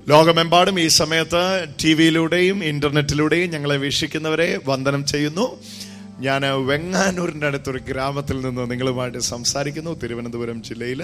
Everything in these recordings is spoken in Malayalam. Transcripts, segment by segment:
ലോകമെമ്പാടും ഈ സമയത്ത് ടി വിയിലൂടെയും ഇന്റർനെറ്റിലൂടെയും ഞങ്ങളെ വീക്ഷിക്കുന്നവരെ വന്ദനം ചെയ്യുന്നു ഞാൻ വെങ്ങാനൂരിൻ്റെ അടുത്തൊരു ഗ്രാമത്തിൽ നിന്ന് നിങ്ങളുമായിട്ട് സംസാരിക്കുന്നു തിരുവനന്തപുരം ജില്ലയിൽ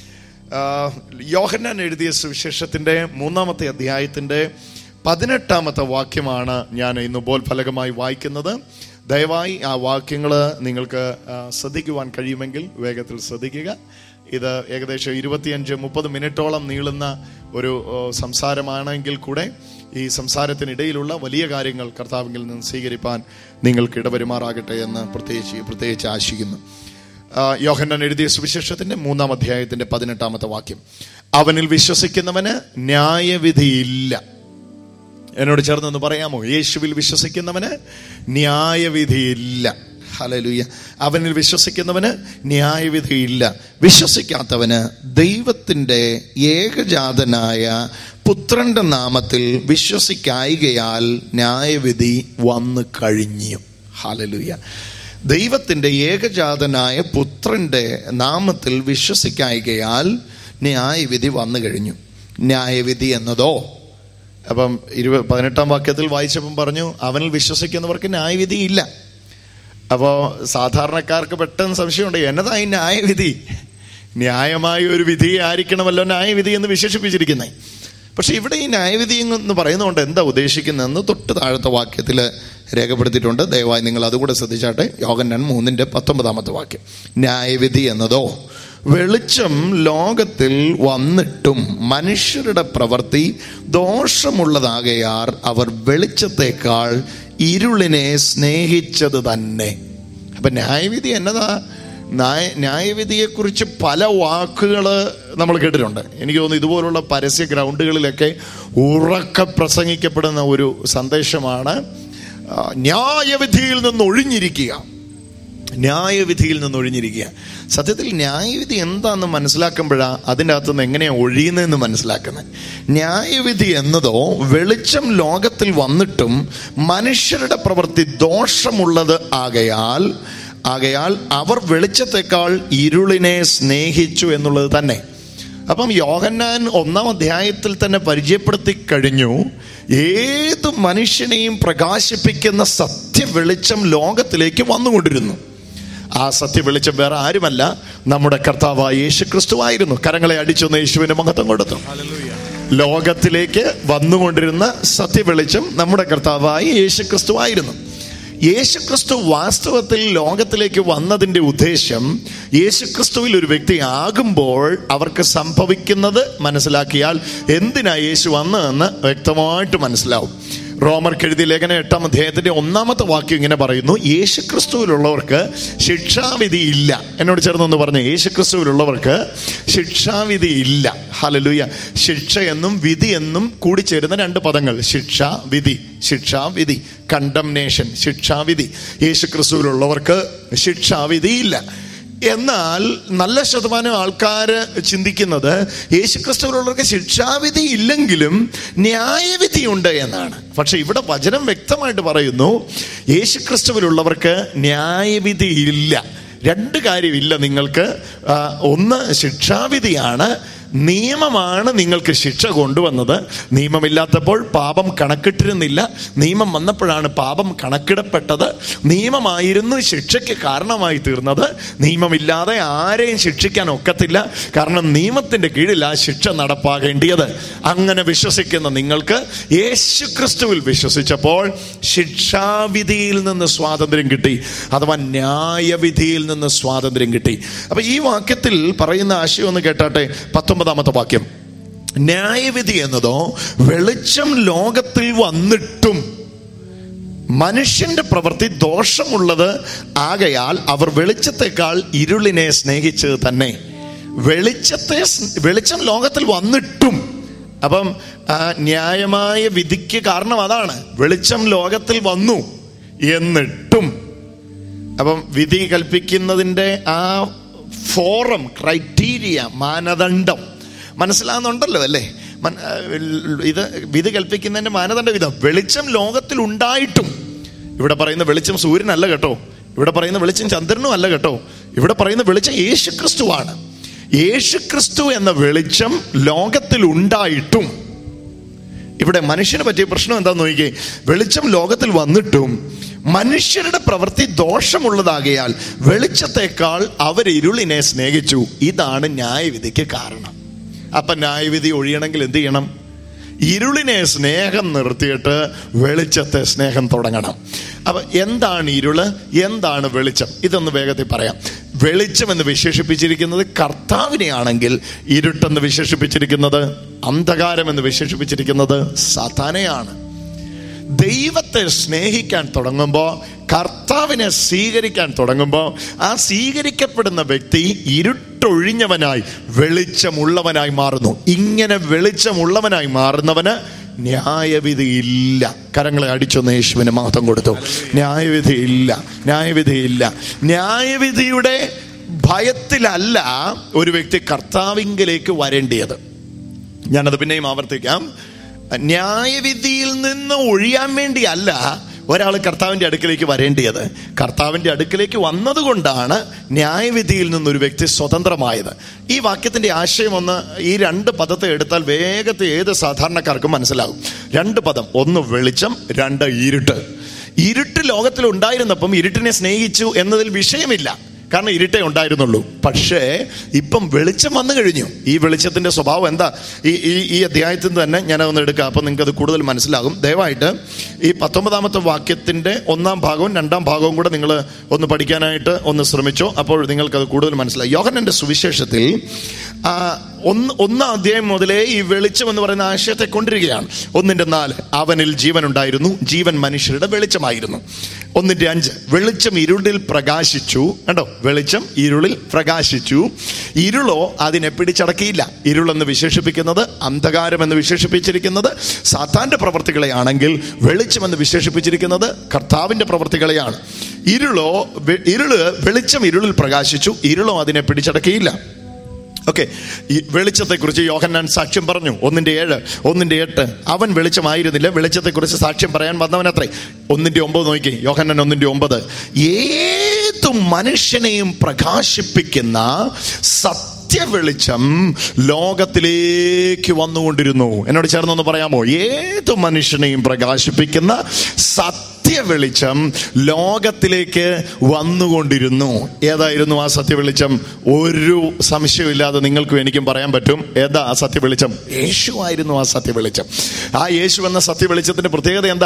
യോഹന്നാൻ എഴുതിയ സുവിശേഷത്തിന്റെ മൂന്നാമത്തെ അധ്യായത്തിന്റെ പതിനെട്ടാമത്തെ വാക്യമാണ് ഞാൻ ഇന്ന് ബോൽഫലകമായി വായിക്കുന്നത് ദയവായി ആ വാക്യങ്ങൾ നിങ്ങൾക്ക് ആ, ശ്രദ്ധിക്കുവാൻ കഴിയുമെങ്കിൽ വേഗത്തിൽ ശ്രദ്ധിക്കുക ഇത് ഏകദേശം ഇരുപത്തിയഞ്ച് മുപ്പത് മിനിറ്റോളം നീളുന്ന ഒരു ഓ, സംസാരമാണെങ്കിൽ കൂടെ ഈ സംസാരത്തിനിടയിലുള്ള വലിയ കാര്യങ്ങൾ കർത്താവിൽ നിന്ന് സ്വീകരിപ്പാൻ നിങ്ങൾക്ക് ഇടവരുമാറാകട്ടെ എന്ന് പ്രത്യേകിച്ച് പ്രത്യേകിച്ച് ആശിക്കുന്നു ആ, യോഹന്നാൻ എഴുതിയ സുവിശേഷത്തിന്റെ മൂന്നാം അധ്യായത്തിന്റെ പതിനെട്ടാമത്തെ വാക്യം അവനിൽ വിശ്വസിക്കുന്നവന് ന്യായവിധിയില്ല എന്നോട് ചേർന്നൊന്ന് പറയാമോ യേശുവിൽ വിശ്വസിക്കുന്നവന് ന്യായവിധിയില്ല ഹലലുയ അവനിൽ വിശ്വസിക്കുന്നവന് ന്യായവിധിയില്ല വിശ്വസിക്കാത്തവന് ദൈവത്തിൻ്റെ ഏകജാതനായ പുത്രന്റെ നാമത്തിൽ വിശ്വസിക്കായികയാൽ ന്യായവിധി വന്നു കഴിഞ്ഞു ഹലലുയ ദൈവത്തിൻ്റെ ഏകജാതനായ പുത്രന്റെ നാമത്തിൽ വിശ്വസിക്കായികയാൽ ന്യായവിധി വന്നു കഴിഞ്ഞു ന്യായവിധി എന്നതോ അപ്പം ഇരുപ പതിനെട്ടാം വാക്യത്തിൽ വായിച്ചപ്പം പറഞ്ഞു അവനിൽ വിശ്വസിക്കുന്നവർക്ക് ന്യായവിധി ഇല്ല അപ്പോൾ സാധാരണക്കാർക്ക് പെട്ടെന്ന് സംശയമുണ്ട് എന്നതാ ഈ ന്യായവിധി ന്യായമായ ഒരു വിധി ആയിരിക്കണമല്ലോ ന്യായവിധി എന്ന് വിശേഷിപ്പിച്ചിരിക്കുന്നത് പക്ഷെ ഇവിടെ ഈ ന്യായവിധി എന്ന് പറയുന്നതുകൊണ്ട് എന്താ ഉദ്ദേശിക്കുന്നതെന്ന് തൊട്ട് താഴത്തെ വാക്യത്തിൽ രേഖപ്പെടുത്തിയിട്ടുണ്ട് ദയവായി നിങ്ങൾ അതുകൂടെ ശ്രദ്ധിച്ചാട്ടെ യോഗൻ മൂന്നിന്റെ പത്തൊമ്പതാമത്തെ വാക്യം ന്യായവിധി എന്നതോ വെളിച്ചം ലോകത്തിൽ വന്നിട്ടും മനുഷ്യരുടെ പ്രവൃത്തി ദോഷമുള്ളതാകയാർ അവർ വെളിച്ചത്തേക്കാൾ ഇരുളിനെ സ്നേഹിച്ചത് തന്നെ അപ്പൊ ന്യായവിധി എന്നതാ ന്യായ ന്യായവിധിയെക്കുറിച്ച് പല വാക്കുകൾ നമ്മൾ കേട്ടിട്ടുണ്ട് എനിക്ക് തോന്നുന്നു ഇതുപോലുള്ള പരസ്യ ഗ്രൗണ്ടുകളിലൊക്കെ ഉറക്കെ പ്രസംഗിക്കപ്പെടുന്ന ഒരു സന്ദേശമാണ് ആ, ന്യായവിധിയിൽ നിന്ന് ഒഴിഞ്ഞിരിക്കുക ന്യായവിധിയിൽ നിന്ന് ഒഴിഞ്ഞിരിക്കുക സത്യത്തിൽ ന്യായവിധി എന്താണെന്ന് മനസ്സിലാക്കുമ്പോഴാണ് അതിൻ്റെ അകത്തുനിന്ന് എങ്ങനെയാണ് ഒഴിയുന്നതെന്ന് മനസ്സിലാക്കുന്നത് ന്യായവിധി എന്നതോ വെളിച്ചം ലോകത്തിൽ വന്നിട്ടും മനുഷ്യരുടെ പ്രവൃത്തി ദോഷമുള്ളത് ആകയാൽ ആകയാൽ അവർ വെളിച്ചത്തെക്കാൾ ഇരുളിനെ സ്നേഹിച്ചു എന്നുള്ളത് തന്നെ അപ്പം യോഹന്നാൻ ഒന്നാം അധ്യായത്തിൽ തന്നെ പരിചയപ്പെടുത്തി കഴിഞ്ഞു ഏത് മനുഷ്യനെയും പ്രകാശിപ്പിക്കുന്ന സത്യ വെളിച്ചം ലോകത്തിലേക്ക് വന്നുകൊണ്ടിരുന്നു ആ സത്യ വെളിച്ചം വേറെ ആരുമല്ല നമ്മുടെ കർത്താവായ യേശു ക്രിസ്തുവായിരുന്നു കരങ്ങളെ അടിച്ചൊന്ന് യേശുവിന് മഹത്വം കൊടുത്തു ലോകത്തിലേക്ക് വന്നുകൊണ്ടിരുന്ന സത്യ വെളിച്ചം നമ്മുടെ കർത്താവായ യേശു ക്രിസ്തുവായിരുന്നു യേശുക്രിസ്തു വാസ്തവത്തിൽ ലോകത്തിലേക്ക് വന്നതിന്റെ ഉദ്ദേശം യേശുക്രിസ്തുവിൽ ഒരു വ്യക്തി ആകുമ്പോൾ അവർക്ക് സംഭവിക്കുന്നത് മനസ്സിലാക്കിയാൽ എന്തിനാ യേശു വന്നതെന്ന് വ്യക്തമായിട്ട് മനസ്സിലാവും റോമർക്ക് എഴുതിയ ലേഖന എട്ടാം അധ്യായത്തിന്റെ ഒന്നാമത്തെ വാക്യം ഇങ്ങനെ പറയുന്നു യേശുക്രിസ്തുവിലുള്ളവർക്ക് ശിക്ഷാവിധി ഇല്ല എന്നോട് ചേർന്നൊന്ന് പറഞ്ഞു യേശുക്രിസ്തുവിലുള്ളവർക്ക് ശിക്ഷാവിധി ഇല്ല ഹലലുയ ശിക്ഷ എന്നും വിധി എന്നും കൂടിച്ചേരുന്ന രണ്ട് പദങ്ങൾ ശിക്ഷ വിധി ശിക്ഷാവിധി കണ്ടംനേഷൻ ശിക്ഷാവിധി യേശുക്രിസ്തുവിലുള്ളവർക്ക് ശിക്ഷാവിധി ഇല്ല എന്നാൽ നല്ല ശതമാനം ആൾക്കാർ ചിന്തിക്കുന്നത് യേശുക്രിസ്തുവിലുള്ളവർക്ക് ശിക്ഷാവിധി ഇല്ലെങ്കിലും ന്യായവിധിയുണ്ട് എന്നാണ് പക്ഷെ ഇവിടെ വചനം വ്യക്തമായിട്ട് പറയുന്നു യേശുക്രിസ്തുവിലുള്ളവർക്ക് ന്യായവിധി ഇല്ല രണ്ട് കാര്യമില്ല നിങ്ങൾക്ക് ആ, ഒന്ന് ശിക്ഷാവിധിയാണ് നിയമമാണ് നിങ്ങൾക്ക് ശിക്ഷ കൊണ്ടുവന്നത് നിയമമില്ലാത്തപ്പോൾ പാപം കണക്കിട്ടിരുന്നില്ല നിയമം വന്നപ്പോഴാണ് പാപം കണക്കിടപ്പെട്ടത് നിയമമായിരുന്നു ശിക്ഷയ്ക്ക് കാരണമായി തീർന്നത് നിയമമില്ലാതെ ആരെയും ശിക്ഷിക്കാൻ ഒക്കത്തില്ല കാരണം നിയമത്തിന്റെ കീഴിൽ ആ ശിക്ഷ നടപ്പാകേണ്ടിയത് അങ്ങനെ വിശ്വസിക്കുന്ന നിങ്ങൾക്ക് യേശു ക്രിസ്തുവിൽ വിശ്വസിച്ചപ്പോൾ ശിക്ഷാവിധിയിൽ നിന്ന് സ്വാതന്ത്ര്യം കിട്ടി അഥവാ ന്യായവിധിയിൽ നിന്ന് സ്വാതന്ത്ര്യം കിട്ടി അപ്പൊ ഈ വാക്യത്തിൽ പറയുന്ന ആശയം ഒന്ന് കേട്ടാട്ടെ പത്തൊമ്പതാമത്തെ വാക്യം ന്യായവിധി എന്നതോ വെളിച്ചം ലോകത്തിൽ വന്നിട്ടും മനുഷ്യന്റെ പ്രവൃത്തി ദോഷമുള്ളത് ആകയാൽ അവർ വെളിച്ചത്തെക്കാൾ ഇരുളിനെ സ്നേഹിച്ചത് തന്നെ വെളിച്ചത്തെ സ്- വെളിച്ചം ലോകത്തിൽ വന്നിട്ടും അപ്പം ആ, ന്യായമായ വിധിക്ക് കാരണം അതാണ് വെളിച്ചം ലോകത്തിൽ വന്നു എന്നിട്ടും അപ്പം വിധി കൽപ്പിക്കുന്നതിൻ്റെ ആ ഫോറം ക്രൈറ്റീരിയ മാനദണ്ഡം മനസ്സിലാകുന്നുണ്ടല്ലോ അല്ലേ മൻ- ആ, ഇത് വിധി കൽപ്പിക്കുന്നതിന്റെ മാനദണ്ഡം ഇതാ വെളിച്ചം ലോകത്തിൽ ഉണ്ടായിട്ടും ഇവിടെ പറയുന്ന വെളിച്ചം സൂര്യനല്ല കേട്ടോ ഇവിടെ പറയുന്ന വെളിച്ചം ചന്ദ്രനും അല്ല കേട്ടോ ഇവിടെ പറയുന്ന വെളിച്ചം യേശുക്രിസ്തുവാണ് യേശുക്രിസ്തു എന്ന വെളിച്ചം ലോകത്തിൽ ഉണ്ടായിട്ടും ഇവിടെ മനുഷ്യന് പറ്റിയ പ്രശ്നം എന്താന്ന് നോക്കിയേ വെളിച്ചം ലോകത്തിൽ വന്നിട്ടും മനുഷ്യരുടെ പ്രവൃത്തി ദോഷമുള്ളതാകയാൽ വെളിച്ചത്തെക്കാൾ അവർ ഇരുളിനെ സ്നേഹിച്ചു ഇതാണ് ന്യായവിധിക്ക് കാരണം അപ്പൊ ന്യായവിധി ഒഴിയണമെങ്കിൽ എന്ത് ചെയ്യണം ഇരുളിനെ സ്നേഹം നിർത്തിയിട്ട് വെളിച്ചത്തെ സ്നേഹം തുടങ്ങണം അപ്പൊ എന്താണ് ഇരുള് എന്താണ് വെളിച്ചം ഇതൊന്ന് വേഗത്തിൽ പറയാം വെളിച്ചം എന്ന് വിശേഷിപ്പിച്ചിരിക്കുന്നത് കർത്താവിനെയാണെങ്കിൽ ഇരുട്ടെന്ന് വിശേഷിപ്പിച്ചിരിക്കുന്നത് അന്ധകാരം എന്ന് വിശേഷിപ്പിച്ചിരിക്കുന്നത് സാധാനയാണ് ദൈവത്തെ സ്നേഹിക്കാൻ തുടങ്ങുമ്പോൾ കർത്താവിനെ സ്വീകരിക്കാൻ തുടങ്ങുമ്പോൾ ആ സ്വീകരിക്കപ്പെടുന്ന വ്യക്തി ഇരുട്ടൊഴിഞ്ഞവനായി വെളിച്ചമുള്ളവനായി മാറുന്നു ഇങ്ങനെ വെളിച്ചമുള്ളവനായി മാറുന്നവന് ന്യായവിധി ഇല്ല കരങ്ങളെ അടിച്ചൊന്ന് യേശുവിന് മഹത്വം കൊടുത്തു ന്യായവിധി ഇല്ല ന്യായവിധി ഇല്ല ന്യായവിധിയുടെ ഭയത്തിലല്ല ഒരു വ്യക്തി കർത്താവിങ്കിലേക്ക് വരേണ്ടിയത് ഞാനത് പിന്നെയും ആവർത്തിക്കാം ന്യായവിധിയിൽ നിന്ന് ഒഴിയാൻ വേണ്ടിയല്ല ഒരാൾ കർത്താവിന്റെ അടുക്കിലേക്ക് വരേണ്ടിയത് കർത്താവിന്റെ അടുക്കിലേക്ക് വന്നതുകൊണ്ടാണ് ന്യായവിധിയിൽ നിന്നൊരു വ്യക്തി സ്വതന്ത്രമായത് ഈ വാക്യത്തിന്റെ ആശയം ഒന്ന് ഈ രണ്ട് പദത്തെ എടുത്താൽ വേഗത്തിൽ ഏത് സാധാരണക്കാർക്കും മനസ്സിലാകും രണ്ട് പദം ഒന്ന് വെളിച്ചം രണ്ട് ഇരുട്ട് ഇരുട്ട് ലോകത്തിൽ ഉണ്ടായിരുന്നപ്പം ഇരുട്ടിനെ സ്നേഹിച്ചു എന്നതിൽ വിഷയമില്ല കാരണം ഇരുട്ടേ ഉണ്ടായിരുന്നുള്ളൂ പക്ഷേ ഇപ്പം വെളിച്ചം വന്നു കഴിഞ്ഞു ഈ വെളിച്ചത്തിന്റെ സ്വഭാവം എന്താ ഈ ഈ ഈ അധ്യായത്തിൽ നിന്ന് തന്നെ ഞാൻ ഒന്ന് എടുക്കാം അപ്പം നിങ്ങൾക്ക് അത് കൂടുതൽ മനസ്സിലാകും ദയവായിട്ട് ഈ പത്തൊമ്പതാമത്തെ വാക്യത്തിന്റെ ഒന്നാം ഭാഗവും രണ്ടാം ഭാഗവും കൂടെ നിങ്ങൾ ഒന്ന് പഠിക്കാനായിട്ട് ഒന്ന് ശ്രമിച്ചോ അപ്പോൾ നിങ്ങൾക്ക് അത് കൂടുതൽ മനസ്സിലാവും യോഹനന്റെ സുവിശേഷത്തിൽ ആ, ഒന്ന് ഒന്നാം അധ്യായം മുതലേ ഈ വെളിച്ചം എന്ന് പറയുന്ന ആശയത്തെ കൊണ്ടിരിക്കുകയാണ് ഒന്നിന്റെ നാല് അവനിൽ ജീവൻ ഉണ്ടായിരുന്നു ജീവൻ മനുഷ്യരുടെ വെളിച്ചമായിരുന്നു ഒന്നിന്റെ അഞ്ച് വെളിച്ചം ഇരുളിൽ പ്രകാശിച്ചു കണ്ടോ വെളിച്ചം ഇരുളിൽ പ്രകാശിച്ചു ഇരുളോ അതിനെ പിടിച്ചടക്കിയില്ല ഇരുളെന്ന് വിശേഷിപ്പിക്കുന്നത് അന്ധകാരം എന്ന് വിശേഷിപ്പിച്ചിരിക്കുന്നത് സാത്താന്റെ പ്രവർത്തികളെയാണെങ്കിൽ വെളിച്ചം എന്ന് വിശേഷിപ്പിച്ചിരിക്കുന്നത് കർത്താവിന്റെ പ്രവർത്തികളെയാണ് ഇരുളോ വെ- ഇരുള് വെളിച്ചം ഇരുളിൽ പ്രകാശിച്ചു ഇരുളോ അതിനെ പിടിച്ചടക്കിയില്ല ഓക്കെ ഈ വെളിച്ചത്തെക്കുറിച്ച് യോഹന്നാൻ സാക്ഷ്യം പറഞ്ഞു ഒന്നിന്റെ ഏഴ് ഒന്നിന്റെ എട്ട് അവൻ വെളിച്ചമായിരുന്നില്ല വെളിച്ചത്തെക്കുറിച്ച് സാക്ഷ്യം പറയാൻ വന്നവനത്രേ ഒന്നിന്റെ ഒമ്പത് നോക്കി യോഹന്നാൻ ഒന്നിന്റെ ഒമ്പത് ഏതു മനുഷ്യനെയും പ്രകാശിപ്പിക്കുന്ന സത്യ വെളിച്ചം ലോകത്തിലേക്ക് വന്നുകൊണ്ടിരുന്നു എന്നോട് ചേർന്നൊന്ന് പറയാമോ ഏതു മനുഷ്യനെയും പ്രകാശിപ്പിക്കുന്ന സത്യ വെളിച്ചം ലോകത്തിലേക്ക് വന്നുകൊണ്ടിരുന്നു ഏതായിരുന്നു ആ സത്യ വെളിച്ചം ഒരു സംശയമില്ലാതെ നിങ്ങൾക്കും എനിക്കും പറയാൻ പറ്റും ഏതാ ആ സത്യ വെളിച്ചം യേശു ആയിരുന്നു ആ സത്യ വെളിച്ചം ആ യേശു എന്ന സത്യ വെളിച്ചത്തിന്റെ പ്രത്യേകത എന്താ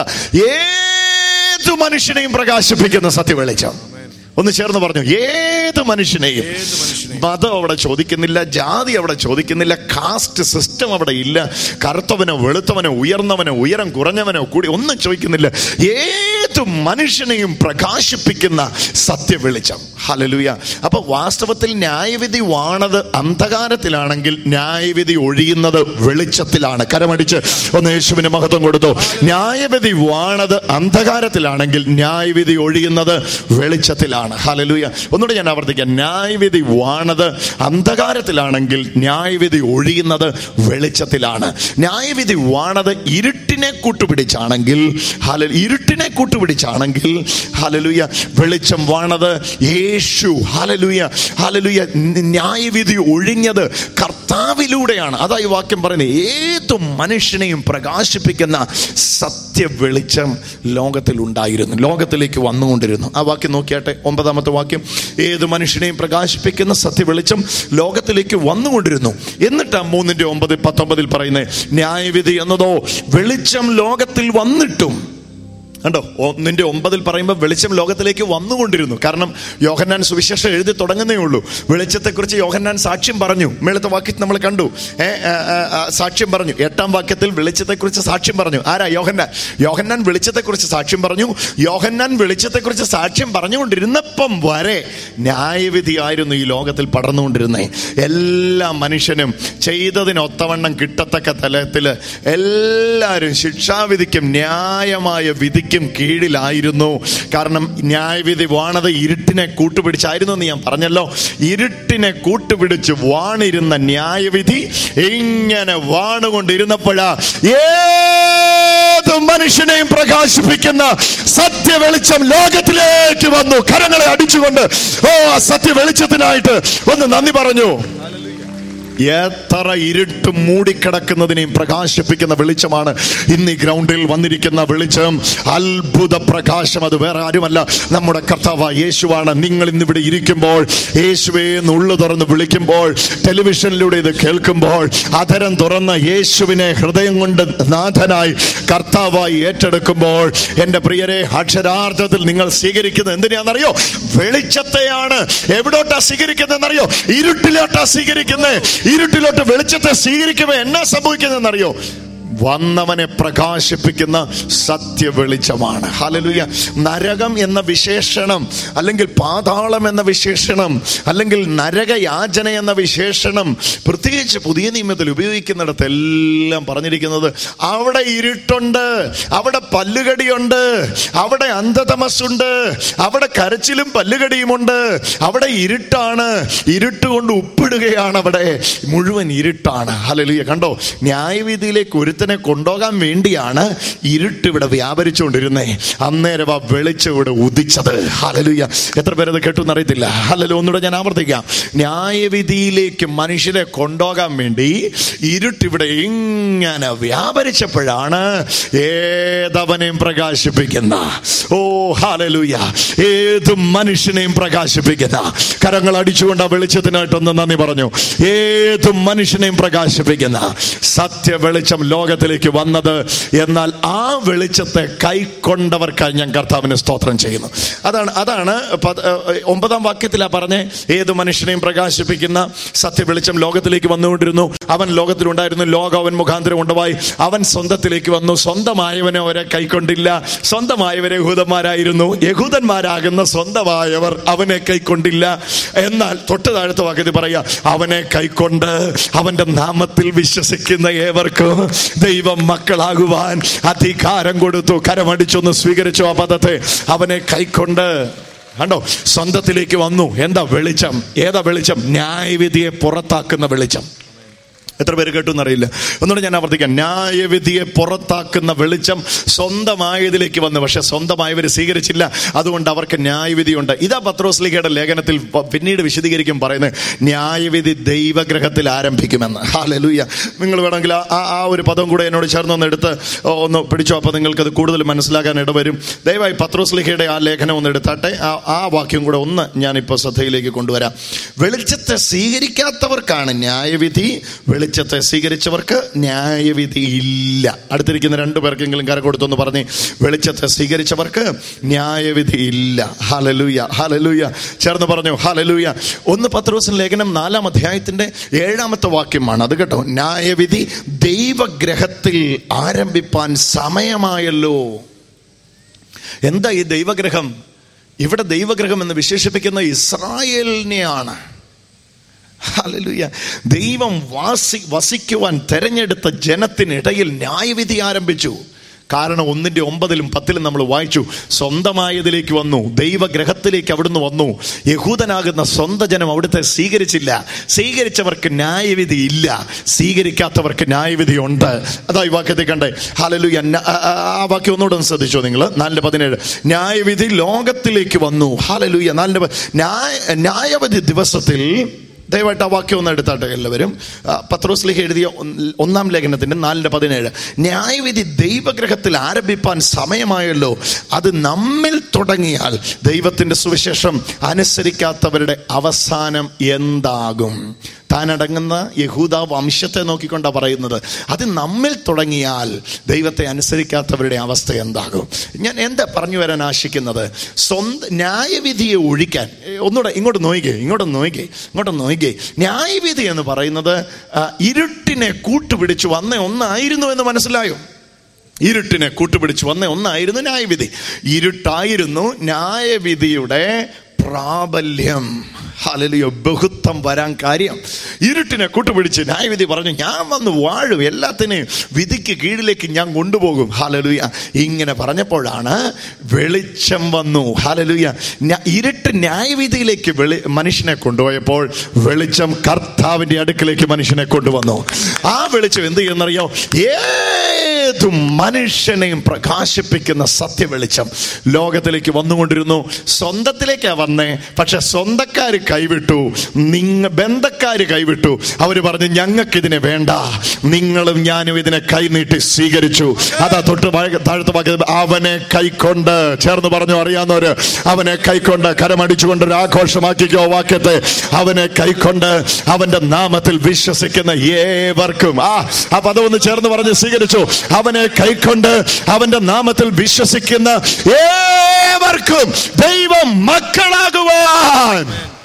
ഏതു മനുഷ്യനെയും പ്രകാശിപ്പിക്കുന്ന സത്യ വെളിച്ചം ഒന്ന് ചേർന്ന് പറഞ്ഞു ഏത് മനുഷ്യനെയും മതം അവിടെ ചോദിക്കുന്നില്ല ജാതി അവിടെ ചോദിക്കുന്നില്ല കാസ്റ്റ് സിസ്റ്റം അവിടെ ഇല്ല കറുത്തവനോ വെളുത്തവനോ ഉയർന്നവനോ ഉയരം കുറഞ്ഞവനോ കൂടി ഒന്നും ചോദിക്കുന്നില്ല ഏത് മനുഷ്യനെയും പ്രകാശിപ്പിക്കുന്ന സത്യവെളിച്ചം ഹലലുയ അപ്പൊ വാസ്തവത്തിൽ ന്യായവിധി വാണത് അന്ധകാരത്തിലാണെങ്കിൽ ന്യായവിധി ഒഴിയുന്നത് വെളിച്ചത്തിലാണ് കരമടിച്ച് ഒന്ന് യേശുവിന് മഹത്വം കൊടുത്തു ന്യായവിധി വാണത് അന്ധകാരത്തിലാണെങ്കിൽ ന്യായവിധി ഒഴിയുന്നത് വെളിച്ചത്തിലാണ് ഹലലുയ ഒന്നുകൂടെ ഞാൻ ആവർത്തിക്കാം ന്യായവിധി വാണത് അന്ധകാരത്തിലാണെങ്കിൽ ന്യായവിധി ഒഴിയുന്നത് വെളിച്ചത്തിലാണ് ന്യായവിധി വാണത് ഇരുട്ടിനെ കൂട്ടുപിടിച്ചാണെങ്കിൽ ഹല ഇരുട്ടിനെ കൂട്ടുപിടിച്ചാണെങ്കിൽ ഹലലുയ വെളിച്ചം വാണത് യേശു ഹലലുയ ഹലലുയ ന്യായവിധി ഒഴിഞ്ഞത് കർത്താവിലൂടെയാണ് അതാ ഈ വാക്യം പറയുന്നത് ഏതു മനുഷ്യനെയും പ്രകാശിപ്പിക്കുന്ന സത്യ വെളിച്ചം ലോകത്തിൽ ഉണ്ടായിരുന്നു ലോകത്തിലേക്ക് വന്നുകൊണ്ടിരുന്നു ആ വാക്യം നോക്കിയാട്ടെ ഒമ്പതാമത്തെ വാക്യം ഏത് മനുഷ്യനെയും പ്രകാശിപ്പിക്കുന്ന സത്യ വെളിച്ചം ലോകത്തിലേക്ക് വന്നുകൊണ്ടിരുന്നു എന്നിട്ട് മൂന്നിന്റെ ഒമ്പത് പത്തൊമ്പതിൽ പറയുന്നത് ന്യായവിധി എന്നതോ വെളിച്ചം ലോകത്തിൽ വന്നിട്ടും കണ്ടോ ഒന്നിന്റെ ഒമ്പതിൽ പറയുമ്പോൾ വെളിച്ചം ലോകത്തിലേക്ക് വന്നുകൊണ്ടിരുന്നു കാരണം യോഹന്നാൻ സുവിശേഷം എഴുതി തുടങ്ങുന്നേ ഉള്ളൂ വെളിച്ചത്തെക്കുറിച്ച് യോഹന്നാൻ സാക്ഷ്യം പറഞ്ഞു മേളത്തെ വാക്യത്തിൽ നമ്മൾ കണ്ടു ഏ, ആ, ആ, ആ, സാക്ഷ്യം പറഞ്ഞു എട്ടാം വാക്യത്തിൽ വെളിച്ചത്തെക്കുറിച്ച് സാക്ഷ്യം പറഞ്ഞു ആരാ യോഹന്നാൻ യോഹന്നാൻ വെളിച്ചത്തെക്കുറിച്ച് സാക്ഷ്യം പറഞ്ഞു യോഹന്നാൻ വെളിച്ചത്തെക്കുറിച്ച് സാക്ഷ്യം പറഞ്ഞുകൊണ്ടിരുന്നപ്പം വരെ ന്യായവിധിയായിരുന്നു ഈ ലോകത്തിൽ പടർന്നുകൊണ്ടിരുന്നേ എല്ലാ മനുഷ്യനും ചെയ്തതിനൊത്തവണ്ണം കിട്ടത്തക്ക തലത്തിൽ എല്ലാവരും ശിക്ഷാവിധിക്കും ന്യായമായ വിധിക്കും കീഴിലായിരുന്നു കാരണം ന്യായവിധി വാണത് ഇരുട്ടിനെ കൂട്ടുപിടിച്ചായിരുന്നു എന്ന് ഞാൻ പറഞ്ഞല്ലോ ഇരുട്ടിനെ കൂട്ടുപിടിച്ച് വാണിരുന്ന ന്യായവിധി ഇങ്ങനെ വാണുകൊണ്ടിരുന്നപ്പോഴാ ഏത് മനുഷ്യനെയും പ്രകാശിപ്പിക്കുന്ന സത്യ വെളിച്ചം ലോകത്തിലേക്ക് വന്നു കരങ്ങളെ അടിച്ചുകൊണ്ട് ഓ ആ സത്യ വെളിച്ചത്തിനായിട്ട് ഒന്ന് നന്ദി പറഞ്ഞു എത്ര ഇരുട്ട് മൂടിക്കിടക്കുന്നതിനെയും പ്രകാശിപ്പിക്കുന്ന വെളിച്ചമാണ് ഇന്ന് ഈ ഗ്രൗണ്ടിൽ വന്നിരിക്കുന്ന വെളിച്ചം അത്ഭുത പ്രകാശം അത് വേറെ ആരുമല്ല നമ്മുടെ കർത്താവ് യേശുവാണ് നിങ്ങൾ ഇന്നിവിടെ ഇരിക്കുമ്പോൾ യേശുവേ എന്ന് ഉള്ളു തുറന്ന് വിളിക്കുമ്പോൾ ടെലിവിഷനിലൂടെ ഇത് കേൾക്കുമ്പോൾ അധരം തുറന്ന യേശുവിനെ ഹൃദയം കൊണ്ട് നാഥനായി കർത്താവായി ഏറ്റെടുക്കുമ്പോൾ എൻ്റെ പ്രിയരെ അക്ഷരാർത്ഥത്തിൽ നിങ്ങൾ സ്വീകരിക്കുന്നത് എന്തിനാണെന്നറിയോ വെളിച്ചത്തെയാണ് എവിടോട്ടാ സ്വീകരിക്കുന്നതെന്നറിയോ ഇരുട്ടിലോട്ടാ സ്വീകരിക്കുന്നത് ഇരുട്ടിലോട്ട് വെളിച്ചത്തെ സ്വീകരിക്കുമ്പോൾ എന്നാ സംഭവിക്കുന്നതെന്നറിയോ വന്നവനെ പ്രകാശിപ്പിക്കുന്ന സത്യ വെളിച്ചമാണ് ഹലലുയ നരകം എന്ന വിശേഷണം അല്ലെങ്കിൽ പാതാളം എന്ന വിശേഷണം അല്ലെങ്കിൽ നരകയാചന എന്ന വിശേഷണം പ്രത്യേകിച്ച് പുതിയ നിയമത്തിൽ ഉപയോഗിക്കുന്നിടത്തെല്ലാം പറഞ്ഞിരിക്കുന്നത് അവിടെ ഇരുട്ടുണ്ട് അവിടെ പല്ലുകടിയുണ്ട് അവിടെ അന്ധതമസ്സുണ്ട് അവിടെ കരച്ചിലും പല്ലുകടിയുമുണ്ട് അവിടെ ഇരുട്ടാണ് ഇരുട്ട് കൊണ്ട് ഉപ്പിടുകയാണ് അവിടെ മുഴുവൻ ഇരുട്ടാണ് ഹലലുയ കണ്ടോ ന്യായവിധിയിലേക്ക് ഒരുത്തനെ കൊണ്ടുപോകാൻ വേണ്ടിയാണ് ഇരുട്ട് ഇവിടെ വ്യാപരിച്ചുകൊണ്ടിരുന്നേ അന്നേരം ആ വെളിച്ചം ഇവിടെ ഉദിച്ചത് ഹലലുയ എത്ര പേരത് കേട്ടു എന്നറിയത്തില്ല ഹലലു ഒന്നുകൂടെ ഞാൻ ആവർത്തിക്കാം ന്യായവിധിയിലേക്ക് മനുഷ്യരെ കൊണ്ടുപോകാൻ വേണ്ടി ഇരുട്ടിവിടെ ഇങ്ങനെ വ്യാപരിച്ചപ്പോഴാണ് ഏതവനെയും പ്രകാശിപ്പിക്കുന്ന ഓ ഹാലലൂയ ഏത് മനുഷ്യനെയും പ്രകാശിപ്പിക്കുന്ന കരങ്ങൾ അടിച്ചുകൊണ്ട് ആ വെളിച്ചത്തിനായിട്ടൊന്ന് നന്ദി പറഞ്ഞു ഏത് മനുഷ്യനെയും പ്രകാശിപ്പിക്കുന്ന സത്യ വെളിച്ചം ലോകത്തിലേക്ക് വന്നത് എന്നാൽ ആ വെളിച്ചത്തെ കൈക്കൊണ്ടവർക്കായി ഞാൻ കർത്താവിന് സ്തോത്രം ചെയ്യുന്നു അതാണ് അതാണ് പത്- ഏഹ് ഒമ്പതാം വാക്യത്തിലാ പറഞ്ഞേ ഏത് മനുഷ്യനെയും പ്രകാശിപ്പിക്കുന്ന സത്യ വെളിച്ചം ലോകത്തിലേക്ക് വന്നുകൊണ്ടിരുന്നു അവൻ ലോകത്തിലുണ്ടായിരുന്നു ലോകം അവൻ മുഖാന്തരം ഉണ്ടായി അവൻ സ്വന്തത്തിലേക്ക് വന്നു സ്വന്തമായവനെ അവരെ കൈക്കൊണ്ടില്ല സ്വന്തമായവരെ യഹൂദന്മാരായിരുന്നു യഹൂദന്മാരാകുന്ന സ്വന്തമായവർ അവനെ കൈക്കൊണ്ടില്ല എന്നാൽ തൊട്ട് താഴത്തെ വാക്യത്തിൽ പറയാ അവനെ കൈക്കൊണ്ട് അവന്റെ നാമത്തിൽ വിശ്വസിക്കുന്ന ഏവർക്കും ദൈവം മക്കളാകുവാൻ അധികാരം കൊടുത്തു കരമടിച്ചൊന്ന് സ്വീകരിച്ചു ആ പദത്തെ അവനെ കൈക്കൊണ്ട് കണ്ടോ സ്വന്തത്തിലേക്ക് വന്നു എന്താ വെളിച്ചം ഏതാ വെളിച്ചം ന്യായവിധിയെ പുറത്താക്കുന്ന വെളിച്ചം എത്ര പേര് കേട്ടു എന്നറിയില്ല ഒന്നുകൂടെ ഞാൻ ആവർത്തിക്കാം ന്യായവിധിയെ പുറത്താക്കുന്ന വെളിച്ചം സ്വന്തമായതിലേക്ക് വന്നു പക്ഷെ സ്വന്തമായവർ സ്വീകരിച്ചില്ല അതുകൊണ്ട് അവർക്ക് ന്യായവിധിയുണ്ട് ഇതാ പത്രോസ്ലിഖയുടെ ലേഖനത്തിൽ പ- പിന്നീട് വിശദീകരിക്കും പറയുന്നത് ന്യായവിധി ദൈവഗ്രഹത്തിൽ ആരംഭിക്കുമെന്ന് ഹാലലൂയ നിങ്ങൾ വേണമെങ്കിൽ ആ- ആ ആ ഒരു പദം കൂടെ എന്നോട് ചേർന്ന് ഒന്ന് എടുത്ത് ഒന്ന് പിടിച്ചോ അപ്പോൾ നിങ്ങൾക്കത് കൂടുതൽ മനസ്സിലാക്കാൻ ഇടവരും ദയവായി പത്രോസ്ലിഖയുടെ ആ ലേഖനം ഒന്ന് എടുത്താട്ടെ ആ ആ വാക്യം കൂടെ ഒന്ന് ഞാനിപ്പോൾ ശ്രദ്ധയിലേക്ക് കൊണ്ടുവരാം വെളിച്ചത്തെ സ്വീകരിക്കാത്തവർക്കാണ് ന്യായവിധി വെളിച്ചത്തെ സ്വീകരിച്ചവർക്ക് ന്യായവിധി ഇല്ല അടുത്തിരിക്കുന്ന രണ്ടു പേർക്കെങ്കിലും കര കൊടുത്തൊന്ന് പറഞ്ഞ് വെളിച്ചത്തെ സ്വീകരിച്ചവർക്ക് ന്യായവിധി ഇല്ല ഹലലൂയ ഹലലൂയ ചേർന്ന് പറഞ്ഞു ഹലലൂയ ഒന്ന് പത്രോസിൻ ലേഖനം നാലാം അധ്യായത്തിന്റെ ഏഴാമത്തെ വാക്യമാണ് അത് കേട്ടോ ന്യായവിധി ദൈവഗ്രഹത്തിൽ ആരംഭിപ്പാൻ സമയമായല്ലോ എന്താ ഈ ദൈവഗ്രഹം ഇവിടെ ദൈവഗ്രഹം എന്ന് വിശേഷിപ്പിക്കുന്ന ഇസ്രായേലിനെയാണ് ഹല്ലേലൂയ ദൈവം വാസി വസിക്കുവാൻ തെരഞ്ഞെടുത്ത ജനത്തിനിടയിൽ ന്യായവിധി ആരംഭിച്ചു കാരണം ഒന്നിന്റെ ഒമ്പതിലും പത്തിലും നമ്മൾ വായിച്ചു സ്വന്തമായതിലേക്ക് വന്നു ദൈവഗ്രഹത്തിലേക്ക് അവിടുന്ന് വന്നു യഹൂദനാകുന്ന സ്വന്തം ജനം അവിടുത്തെ സ്വീകരിച്ചില്ല സ്വീകരിച്ചവർക്ക് ന്യായവിധി ഇല്ല സ്വീകരിക്കാത്തവർക്ക് ന്യായവിധി ഉണ്ട് അതാ ഈ വാക്യത്തിൽ കണ്ടേ ഹലലുയ ആ വാക്യം ഒന്നുകൂടെ ഒന്ന് ശ്രദ്ധിച്ചോ നിങ്ങൾ നാലിന്റെ പതിനേഴ് ന്യായവിധി ലോകത്തിലേക്ക് വന്നു ഹലലുയ നാലിന്റെ പ- ന്യായ ന്യായവിധി ദിവസത്തിൽ ദയവായിട്ട് ആ വാക്യം ഒന്ന് എടുത്താട്ടെ എല്ലാവരും ആ, പത്രോസ്ലിഹ എഴുതിയ ഒന്ന് ഒന്നാം ലേഖനത്തിന്റെ നാലിന്റെ പതിനേഴ് ന്യായവിധി ദൈവഗ്രഹത്തിൽ ആരംഭിപ്പാൻ സമയമായല്ലോ അത് നമ്മിൽ തുടങ്ങിയാൽ ദൈവത്തിന്റെ സുവിശേഷം അനുസരിക്കാത്തവരുടെ അവസാനം എന്താകും താൻ അടങ്ങുന്ന യഹൂദ വംശത്തെ നോക്കിക്കൊണ്ടാണ് പറയുന്നത് അത് നമ്മിൽ തുടങ്ങിയാൽ ദൈവത്തെ അനുസരിക്കാത്തവരുടെ അവസ്ഥ എന്താകും ഞാൻ എന്താ പറഞ്ഞു വരാൻ ആശിക്കുന്നത് സ്വന്തം ന്യായവിധിയെ ഒഴിക്കാൻ ഏ, ഒന്നുകൂടെ ഇങ്ങോട്ട് നോയിക്കേ ഇങ്ങോട്ട് നോയിക്കേ ഇങ്ങോട്ട് നോയിക്കേ ന്യായവിധി എന്ന് പറയുന്നത് ആ, ഇരുട്ടിനെ കൂട്ടുപിടിച്ച് വന്ന ഒന്നായിരുന്നു എന്ന് മനസ്സിലായോ ഇരുട്ടിനെ കൂട്ടുപിടിച്ച് വന്ന ഒന്നായിരുന്നു ന്യായവിധി ഇരുട്ടായിരുന്നു ന്യായവിധിയുടെ പ്രാബല്യം ഹലലിയോ ബഹുത്വം വരാൻ കാര്യം ഇരുട്ടിനെ കൂട്ടുപിടിച്ച് ന്യായവിധി പറഞ്ഞു ഞാൻ വന്ന് വാഴും എല്ലാത്തിനെയും വിധിക്ക് കീഴിലേക്ക് ഞാൻ കൊണ്ടുപോകും ഹലലുയ ഇങ്ങനെ പറഞ്ഞപ്പോഴാണ് വെളിച്ചം വന്നു ഹലലുയ ഇരുട്ട് ന്യായവിധിയിലേക്ക് വെളി മനുഷ്യനെ കൊണ്ടുപോയപ്പോൾ വെളിച്ചം കർത്താവിന്റെ അടുക്കിലേക്ക് മനുഷ്യനെ കൊണ്ടുവന്നു ആ വെളിച്ചം എന്ത് ചെയ്യുന്നറിയോ ഏതു മനുഷ്യനെയും പ്രകാശിപ്പിക്കുന്ന സത്യവെളിച്ചം ലോകത്തിലേക്ക് വന്നുകൊണ്ടിരുന്നു സ്വന്തത്തിലേക്കാ വന്നേ പക്ഷെ സ്വന്തക്കാര് കൈവിട്ടു നിങ്ങ ബന്ധക്കാര് കൈവിട്ടു അവര് പറഞ്ഞു ഞങ്ങൾക്ക് ഇതിനെ വേണ്ട നിങ്ങളും ഞാനും ഇതിനെ കൈനീട്ടി സ്വീകരിച്ചു അതാ തൊട്ട് വായ- താഴത്തെ വാക്യത്തിൽ അവനെ കൈക്കൊണ്ട് ചേർന്ന് പറഞ്ഞു അറിയാവുന്നവര് അവനെ കൈക്കൊണ്ട് കരമടിച്ചുകൊണ്ട് ഒരു ആഘോഷമാക്കിക്കോ വാക്യത്തെ അവനെ കൈക്കൊണ്ട് അവന്റെ നാമത്തിൽ വിശ്വസിക്കുന്ന ഏവർക്കും ആ ആ പദം ഒന്ന് ചേർന്ന് പറഞ്ഞ് സ്വീകരിച്ചു അവനെ കൈക്കൊണ്ട് അവന്റെ നാമത്തിൽ വിശ്വസിക്കുന്ന ഏവർക്കും ദൈവം മക്കളാകുവാൻ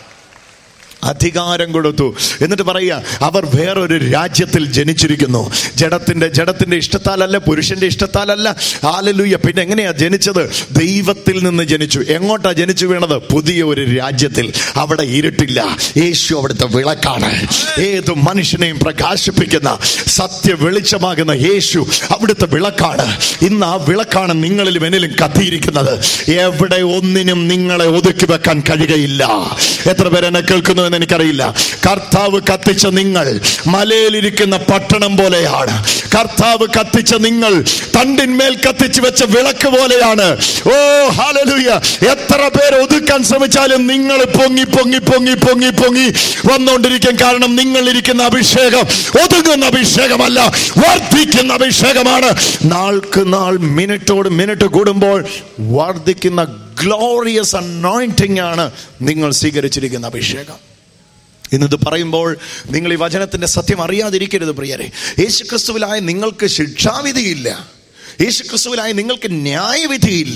അധികാരം കൊടുത്തു എന്നിട്ട് പറയുക അവർ വേറൊരു രാജ്യത്തിൽ ജനിച്ചിരിക്കുന്നു ജഡത്തിന്റെ ജഡത്തിന്റെ ഇഷ്ടത്താലല്ല പുരുഷന്റെ ഇഷ്ടത്താലല്ല ആലലൂയ പിന്നെ എങ്ങനെയാ ജനിച്ചത് ദൈവത്തിൽ നിന്ന് ജനിച്ചു എങ്ങോട്ടാ ജനിച്ചു വീണത് പുതിയ ഒരു രാജ്യത്തിൽ അവിടെ ഇരുട്ടില്ല യേശു അവിടുത്തെ വിളക്കാണ് ഏത് മനുഷ്യനെയും പ്രകാശിപ്പിക്കുന്ന സത്യ വെളിച്ചമാകുന്ന യേശു അവിടുത്തെ വിളക്കാണ് ഇന്ന് ആ വിളക്കാണ് നിങ്ങളിലും എന്നിലും കത്തിയിരിക്കുന്നത് എവിടെ ഒന്നിനും നിങ്ങളെ ഒതുക്കി വെക്കാൻ കഴിയുകയില്ല എത്ര പേര് എന്നെ കേൾക്കുന്നു എന്ന് എനിക്കറിയില്ല കർത്താവ് കത്തിച്ച നിങ്ങൾ മലയിലിരിക്കുന്ന പട്ടണം പോലെയാണ് കർത്താവ് കത്തിച്ച നിങ്ങൾ തണ്ടിന്മേൽ കത്തിച്ചു വെച്ച വിളക്ക് പോലെയാണ് ഓ ഹാലലൂയ എത്ര പേര് ഒതുക്കാൻ ശ്രമിച്ചാലും നിങ്ങൾ പൊങ്ങി പൊങ്ങി പൊങ്ങി പൊങ്ങി പൊങ്ങി വന്നുകൊണ്ടിരിക്കും കാരണം നിങ്ങൾ ഇരിക്കുന്ന അഭിഷേകം ഒതുങ്ങുന്ന അഭിഷേകമല്ല വർദ്ധിക്കുന്ന അഭിഷേകമാണ് നാൾക്ക് നാൾ മിനിറ്റോട് മിനിറ്റ് കൂടുമ്പോൾ വർദ്ധിക്കുന്ന ഗ്ലോറിയസ് അനോയിന്റിംഗ് ആണ് നിങ്ങൾ സ്വീകരിച്ചിരിക്കുന്ന അഭിഷേകം ഇന്നിത് പറയുമ്പോൾ നിങ്ങൾ ഈ വചനത്തിന്റെ സത്യം അറിയാതിരിക്കരുത് പ്രിയരെ യേശു ക്രിസ്തുവിലായ നിങ്ങൾക്ക് ശിക്ഷാവിധിയില്ല യേശു ക്രിസ്തുവിലായ നിങ്ങൾക്ക് ന്യായവിധിയില്ല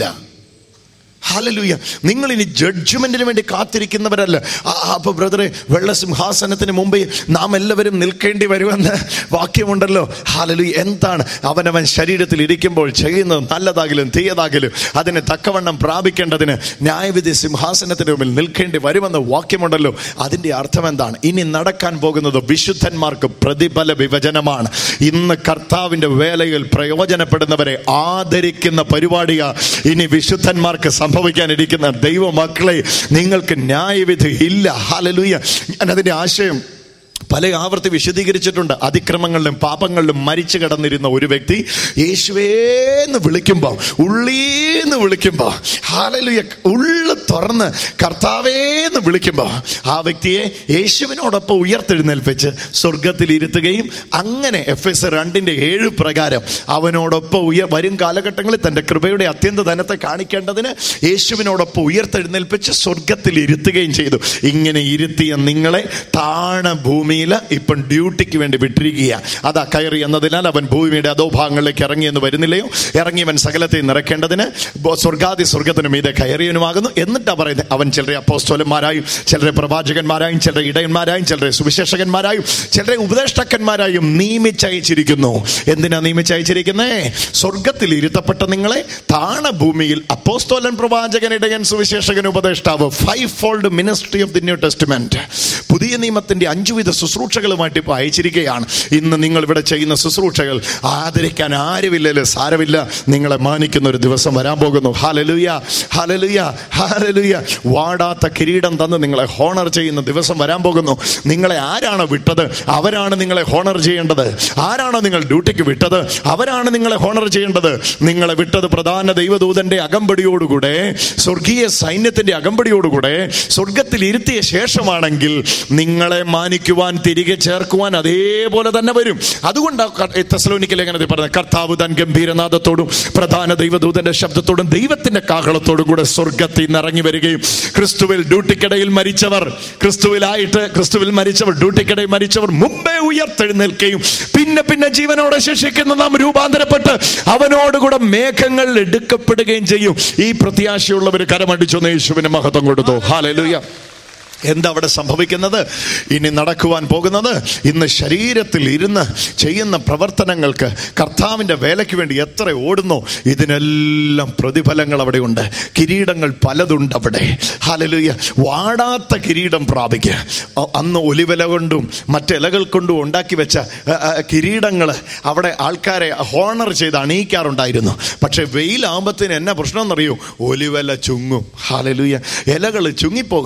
ഹലലുയ നിങ്ങൾ ഇനി ജഡ്ജ്മെന്റിന് വേണ്ടി കാത്തിരിക്കുന്നവരല്ല ആ, അപ്പൊ ബ്രദറെ വെള്ളസിംഹാസനത്തിന് മുമ്പേ നാം എല്ലാവരും നിൽക്കേണ്ടി വരുമെന്ന് വാക്യമുണ്ടല്ലോ ഹാലലു എന്താണ് അവനവൻ ശരീരത്തിൽ ഇരിക്കുമ്പോൾ ചെയ്യുന്നത് നല്ലതാകിലും തീയതാകിലും അതിനെ തക്കവണ്ണം പ്രാപിക്കേണ്ടതിന് ന്യായവിധി സിംഹാസനത്തിന് മുമ്പിൽ നിൽക്കേണ്ടി വരുമെന്ന് വാക്യമുണ്ടല്ലോ അതിന്റെ അർത്ഥം എന്താണ് ഇനി നടക്കാൻ പോകുന്നത് വിശുദ്ധന്മാർക്ക് പ്രതിഫല വിഭജനമാണ് ഇന്ന് കർത്താവിന്റെ വേലയിൽ പ്രയോജനപ്പെടുന്നവരെ ആദരിക്കുന്ന പരിപാടിയാ ഇനി വിശുദ്ധന്മാർക്ക് സംഭവിക്കാനിരിക്കുന്ന ദൈവമക്കളെ നിങ്ങൾക്ക് ന്യായവിധി ഇല്ല ഹാലലൂയ ഞാൻ അതിന്റെ ആശയം പല ആവർത്തി വിശദീകരിച്ചിട്ടുണ്ട് അതിക്രമങ്ങളിലും പാപങ്ങളിലും മരിച്ചു കിടന്നിരുന്ന ഒരു വ്യക്തി യേശുവേന്ന് വിളിക്കുമ്പോൾ ഉള്ളീന്ന് വിളിക്കുമ്പോൾ ഹാലലുയ ഉള്ളു തുറന്ന് കർത്താവേന്ന് വിളിക്കുമ്പോൾ ആ വ്യക്തിയെ യേശുവിനോടൊപ്പം ഉയർത്തെഴുന്നേൽപ്പിച്ച് സ്വർഗത്തിൽ ഇരുത്തുകയും അങ്ങനെ എഫ് എസ് രണ്ടിന്റെ ഏഴ് പ്രകാരം അവനോടൊപ്പം ഉയർ വരും കാലഘട്ടങ്ങളിൽ തന്റെ കൃപയുടെ അത്യന്ത ധനത്തെ കാണിക്കേണ്ടതിന് യേശുവിനോടൊപ്പം ഉയർത്തെഴുന്നേൽപ്പിച്ച് സ്വർഗത്തിൽ ഇരുത്തുകയും ചെയ്തു ഇങ്ങനെ ഇരുത്തിയ നിങ്ങളെ താണ ഭൂമിയിൽ ഇപ്പം ഡ്യൂട്ടിക്ക് വേണ്ടി വിട്ടിരിക്കുക അതാ കയറി എന്നതിനാൽ അവൻ ഭൂമിയുടെ അതോ ഭാഗങ്ങളിലേക്ക് ഇറങ്ങി എന്ന് വരുന്നില്ലയോ ഇറങ്ങിയവൻ സകലത്തെ നിറയ്ക്കേണ്ടതിന് ബോ- സ്വർഗാദി സ്വർഗത്തിനും മീതെ കയറിയവനുമാകുന്നു എന്നിട്ടാ പറയുന്നത് അവൻ ചിലരെ അപ്പോസ്തോലന്മാരായും ചിലരെ പ്രവാചകന്മാരായും ചിലരെ ഇടയന്മാരായും ചിലരെ സുവിശേഷകന്മാരായും ചിലരെ ഉപദേഷ്ടാക്കന്മാരായും നിയമിച്ചയച്ചിരിക്കുന്നു എന്തിനാ നിയമിച്ചയച്ചിരിക്കുന്നേ സ്വർഗത്തിൽ ഇരുത്തപ്പെട്ട നിങ്ങളെ താണ ഭൂമിയിൽ അപ്പോസ്തോലൻ പ്രവാചകൻ ഇടയൻ സുവിശേഷകൻ ഉപദേഷ്ടാവ് five fold ministry of the New Testament പുതിയ നിയമത്തിന്റെ അഞ്ചുവിധ ശുശ്രൂഷകളുമായിട്ട് ഇപ്പോൾ അയച്ചിരിക്കുകയാണ് ഇന്ന് നിങ്ങൾ ഇവിടെ ചെയ്യുന്ന ശുശ്രൂഷകൾ ആദരിക്കാൻ ആരുമില്ലല്ലോ സാരമില്ല നിങ്ങളെ മാനിക്കുന്ന ഒരു ദിവസം വരാൻ പോകുന്നു ഹാലലുയ ഹാലലുയ ഹാലലുയ വാടാത്ത കിരീടം തന്ന് നിങ്ങളെ ഹോണർ ചെയ്യുന്ന ദിവസം വരാൻ പോകുന്നു നിങ്ങളെ ആരാണ് വിട്ടത് അവരാണ് നിങ്ങളെ ഹോണർ ചെയ്യേണ്ടത് ആരാണോ നിങ്ങൾ ഡ്യൂട്ടിക്ക് വിട്ടത് അവരാണ് നിങ്ങളെ ഹോണർ ചെയ്യേണ്ടത് നിങ്ങളെ വിട്ടത് പ്രധാന ദൈവദൂതന്റെ അകമ്പടിയോടുകൂടെ സ്വർഗീയ സൈന്യത്തിന്റെ അകമ്പടിയോടുകൂടെ സ്വർഗത്തിൽ ഇരുത്തിയ ശേഷമാണെങ്കിൽ നിങ്ങളെ മാനിക്കുവാൻ തിരികെ ചേർക്കുവാൻ അതേപോലെ തന്നെ വരും അതുകൊണ്ടാണ് തെസലോനിക്കൽ എങ്ങനെ പറഞ്ഞത് കർത്താവ് തൻ ഗംഭീരനാഥത്തോടും പ്രധാന ദൈവദൂതന്റെ ശബ്ദത്തോടും ദൈവത്തിന്റെ കാഹളത്തോടും കൂടെ സ്വർഗത്തിൽ നിന്ന് ഇറങ്ങി വരികയും ക്രിസ്തുവിൽ ഡ്യൂട്ടിക്കിടയിൽ മരിച്ചവർ ക്രിസ്തുവിലായിട്ട് ക്രിസ്തുവിൽ മരിച്ചവർ ഡ്യൂട്ടിക്കിടയിൽ മരിച്ചവർ മുമ്പേ ഉയർത്തെഴുന്നേൽക്കുകയും പിന്നെ പിന്നെ ജീവനോടെ ശിക്ഷിക്കുന്ന നാം രൂപാന്തരപ്പെട്ട് അവനോടുകൂടെ മേഘങ്ങൾ എടുക്കപ്പെടുകയും ചെയ്യും ഈ പ്രത്യാശയുള്ളവർ കരമടിച്ചൊന്ന് യേശുവിന് മഹത്വം കൊടുത്തു ഹാലലുയ എന്താ അവിടെ സംഭവിക്കുന്നത് ഇനി നടക്കുവാൻ പോകുന്നത് ഇന്ന് ശരീരത്തിൽ ഇരുന്ന് ചെയ്യുന്ന പ്രവർത്തനങ്ങൾക്ക് കർത്താവിൻ്റെ വേലയ്ക്ക് വേണ്ടി എത്ര ഓടുന്നോ ഇതിനെല്ലാം പ്രതിഫലങ്ങൾ അവിടെ ഉണ്ട് കിരീടങ്ങൾ പലതുണ്ട് അവിടെ ഹലലുയ വാടാത്ത കിരീടം പ്രാപിക്കുക അ- അന്ന് ഒലിവില കൊണ്ടും മറ്റിലകൾ കൊണ്ടും ഉണ്ടാക്കി വെച്ച കിരീടങ്ങൾ അവിടെ ആൾക്കാരെ ഹോണർ ചെയ്ത് അണിയിക്കാറുണ്ടായിരുന്നു പക്ഷെ വെയിലാകുമ്പത്തിന് എന്നാ പ്രശ്നം എന്നറിയോ ഒലിവല ചുങ്ങും ഹാലലുയ ഇലകൾ ചുങ്ങിപ്പോകും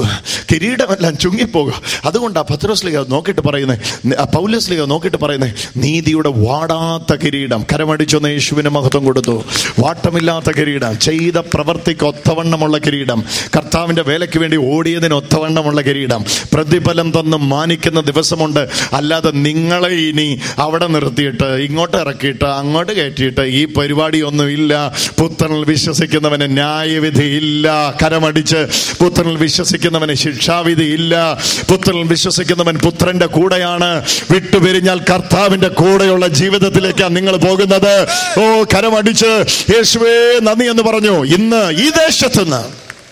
കിരീടമെല്ലാം ചുങ്ങിപ്പോകുക അതുകൊണ്ടാ പത്രോസ്ലിക നോക്കിയിട്ട് പറയുന്നത് പൗലസ്ലിക നോക്കിയിട്ട് പറയുന്നത് നീതിയുടെ വാടാത്ത കിരീടം കരമടിച്ചൊന്ന് യേശുവിന് മഹത്വം കൊടുത്തു വാട്ടമില്ലാത്ത കിരീടം ചെയ്ത പ്രവർത്തിക്ക് ഒത്തവണ്ണമുള്ള കിരീടം കർത്താവിന്റെ വേലയ്ക്ക് വേണ്ടി ഓടിയതിന് ഒത്തവണ്ണമുള്ള കിരീടം പ്രതിഫലം തന്ന് മാനിക്കുന്ന ദിവസമുണ്ട് അല്ലാതെ നിങ്ങളെ ഇനി അവിടെ നിർത്തിയിട്ട് ഇങ്ങോട്ട് ഇറക്കിയിട്ട് അങ്ങോട്ട് കയറ്റിയിട്ട് ഈ പരിപാടിയൊന്നും ഇല്ല പുത്രനിൽ വിശ്വസിക്കുന്നവന് ന്യായവിധി ഇല്ല കരമടിച്ച് പുത്രനിൽ വിശ്വസിക്കുന്നവന് ശിക്ഷാവിധി ഇല്ല പുത്രനിൽ വിശ്വസിക്കുന്നവൻ പുത്രന്റെ കൂടെയാണ് വിട്ടുപിരിഞ്ഞാൽ കർത്താവിന്റെ കൂടെയുള്ള ജീവിതത്തിലേക്കാണ് നിങ്ങൾ പോകുന്നത് ഓ കരമടിച്ച് യേശുവേ നന്ദി എന്ന് പറഞ്ഞു ഇന്ന് ഈ ദേശത്തുനിന്ന്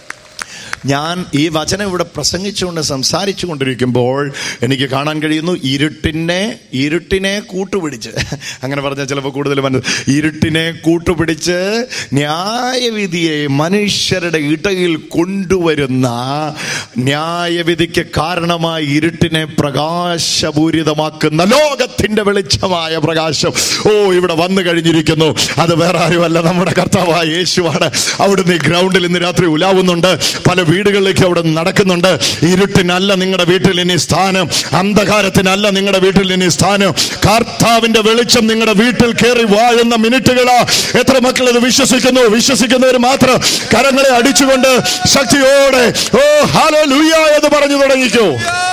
ഞാൻ ഈ വചനം ഇവിടെ പ്രസംഗിച്ചുകൊണ്ട് സംസാരിച്ചു കൊണ്ടിരിക്കുമ്പോൾ എനിക്ക് കാണാൻ കഴിയുന്നു ഇരുട്ടിനെ ഇരുട്ടിനെ കൂട്ടുപിടിച്ച് അങ്ങനെ പറഞ്ഞാൽ ചിലപ്പോൾ കൂടുതൽ മനസ്സ് ഇരുട്ടിനെ കൂട്ടുപിടിച്ച് ന്യായവിധിയെ മനുഷ്യരുടെ ഇടയിൽ കൊണ്ടുവരുന്ന ന്യായവിധിക്ക് കാരണമായി ഇരുട്ടിനെ പ്രകാശപൂരിതമാക്കുന്ന ലോകത്തിന്റെ വെളിച്ചമായ പ്രകാശം ഓ ഇവിടെ വന്നു കഴിഞ്ഞിരിക്കുന്നു അത് വേറെ ആരുമല്ല നമ്മുടെ കർത്താവായ യേശുവാണ് അവിടുന്ന് ഈ ഗ്രൗണ്ടിൽ ഇന്ന് രാത്രി ഉലാവുന്നുണ്ട് പല വീടുകളിലേക്ക് അവിടെ നടക്കുന്നുണ്ട് ഇരുട്ടിനല്ല നിങ്ങളുടെ വീട്ടിൽ ഇനി സ്ഥാനം അന്ധകാരത്തിനല്ല നിങ്ങളുടെ വീട്ടിൽ ഇനി സ്ഥാനം കർത്താവിന്റെ വെളിച്ചം നിങ്ങളുടെ വീട്ടിൽ കയറി വാഴുന്ന മിനിറ്റുകളാ എത്ര മക്കൾ ഇത് വിശ്വസിക്കുന്നു വിശ്വസിക്കുന്നവർ മാത്രം കരങ്ങളെ അടിച്ചുകൊണ്ട് ശക്തിയോടെ ഓ ഹാലോ ലൂയ എന്ന് പറഞ്ഞു തുടങ്ങിക്കോ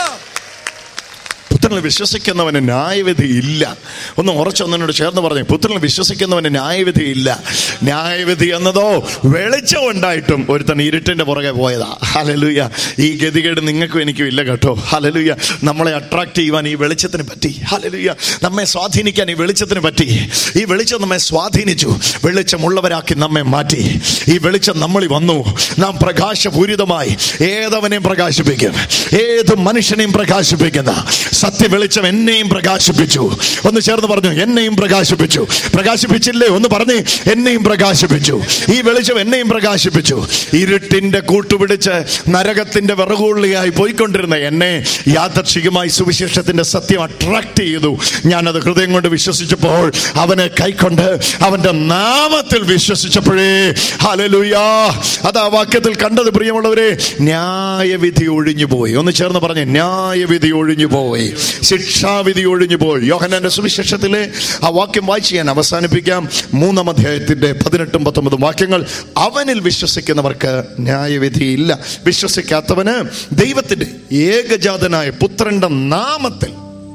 പുത്രനിൽ വിശ്വസിക്കുന്നവന് ന്യായവിധി ഇല്ല ഒന്ന് ഉറച്ചൊന്നിനോട് ചേർന്ന് പറഞ്ഞു പുത്രനിൽ വിശ്വസിക്കുന്നവന് ന്യായവിധി ഇല്ല ന്യായവിധി എന്നതോ വെളിച്ചം ഉണ്ടായിട്ടും ഒരുത്തൻ ഇരുട്ടിന്റെ പുറകെ പോയതാ ഹലലുയ ഈ ഗതികേട് നിങ്ങൾക്കും എനിക്കും ഇല്ല കേട്ടോ ഹലലുയ നമ്മളെ അട്രാക്ട് ചെയ്യുവാൻ ഈ വെളിച്ചത്തിന് പറ്റി ഹലലുയ നമ്മെ സ്വാധീനിക്കാൻ ഈ വെളിച്ചത്തിന് പറ്റി ഈ വെളിച്ചം നമ്മെ സ്വാധീനിച്ചു വെളിച്ചമുള്ളവരാക്കി നമ്മെ മാറ്റി ഈ വെളിച്ചം നമ്മളിൽ വന്നു നാം പ്രകാശപൂരിതമായി ഏതവനെയും പ്രകാശിപ്പിക്കും ഏത് മനുഷ്യനെയും പ്രകാശിപ്പിക്കുന്ന സത്യ വെളിച്ചം എന്നെയും പ്രകാശിപ്പിച്ചു ഒന്ന് ചേർന്ന് പറഞ്ഞു എന്നെയും പ്രകാശിപ്പിച്ചു പ്രകാശിപ്പിച്ചില്ലേ ഒന്ന് പറഞ്ഞേ എന്നെയും പ്രകാശിപ്പിച്ചു ഈ വെളിച്ചം എന്നെയും പ്രകാശിപ്പിച്ചു ഇരുട്ടിന്റെ കൂട്ടുപിടിച്ച് നരകത്തിന്റെ വിറകുള്ളിയായി പോയിക്കൊണ്ടിരുന്ന എന്നെ യാദർശികമായി സുവിശേഷത്തിന്റെ സത്യം അട്രാക്ട് ചെയ്തു ഞാനത് ഹൃദയം കൊണ്ട് വിശ്വസിച്ചപ്പോൾ അവനെ കൈക്കൊണ്ട് അവന്റെ നാമത്തിൽ വിശ്വസിച്ചപ്പോഴേ ഹലലുയാ അത് ആ വാക്യത്തിൽ കണ്ടത് പ്രിയമുള്ളവരെ ന്യായവിധി ഒഴിഞ്ഞു പോയി ഒന്ന് ചേർന്ന് പറഞ്ഞേ ന്യായവിധി ഒഴിഞ്ഞു പോയി ശിക്ഷാവിധി ഒഴിഞ്ഞു പോയി യോഹനാന്റെ സുവിശേഷത്തിലെ ആ വാക്യം വായിച്ച് ഞാൻ അവസാനിപ്പിക്കാം മൂന്നാം അധ്യായത്തിന്റെ പതിനെട്ടും പത്തൊമ്പതും വാക്യങ്ങൾ അവനിൽ വിശ്വസിക്കുന്നവർക്ക് ന്യായവിധി ഇല്ല വിശ്വസിക്കാത്തവന് ദൈവത്തിന്റെ ഏകജാതനായ പുത്രന്റെ നാമത്തിൽ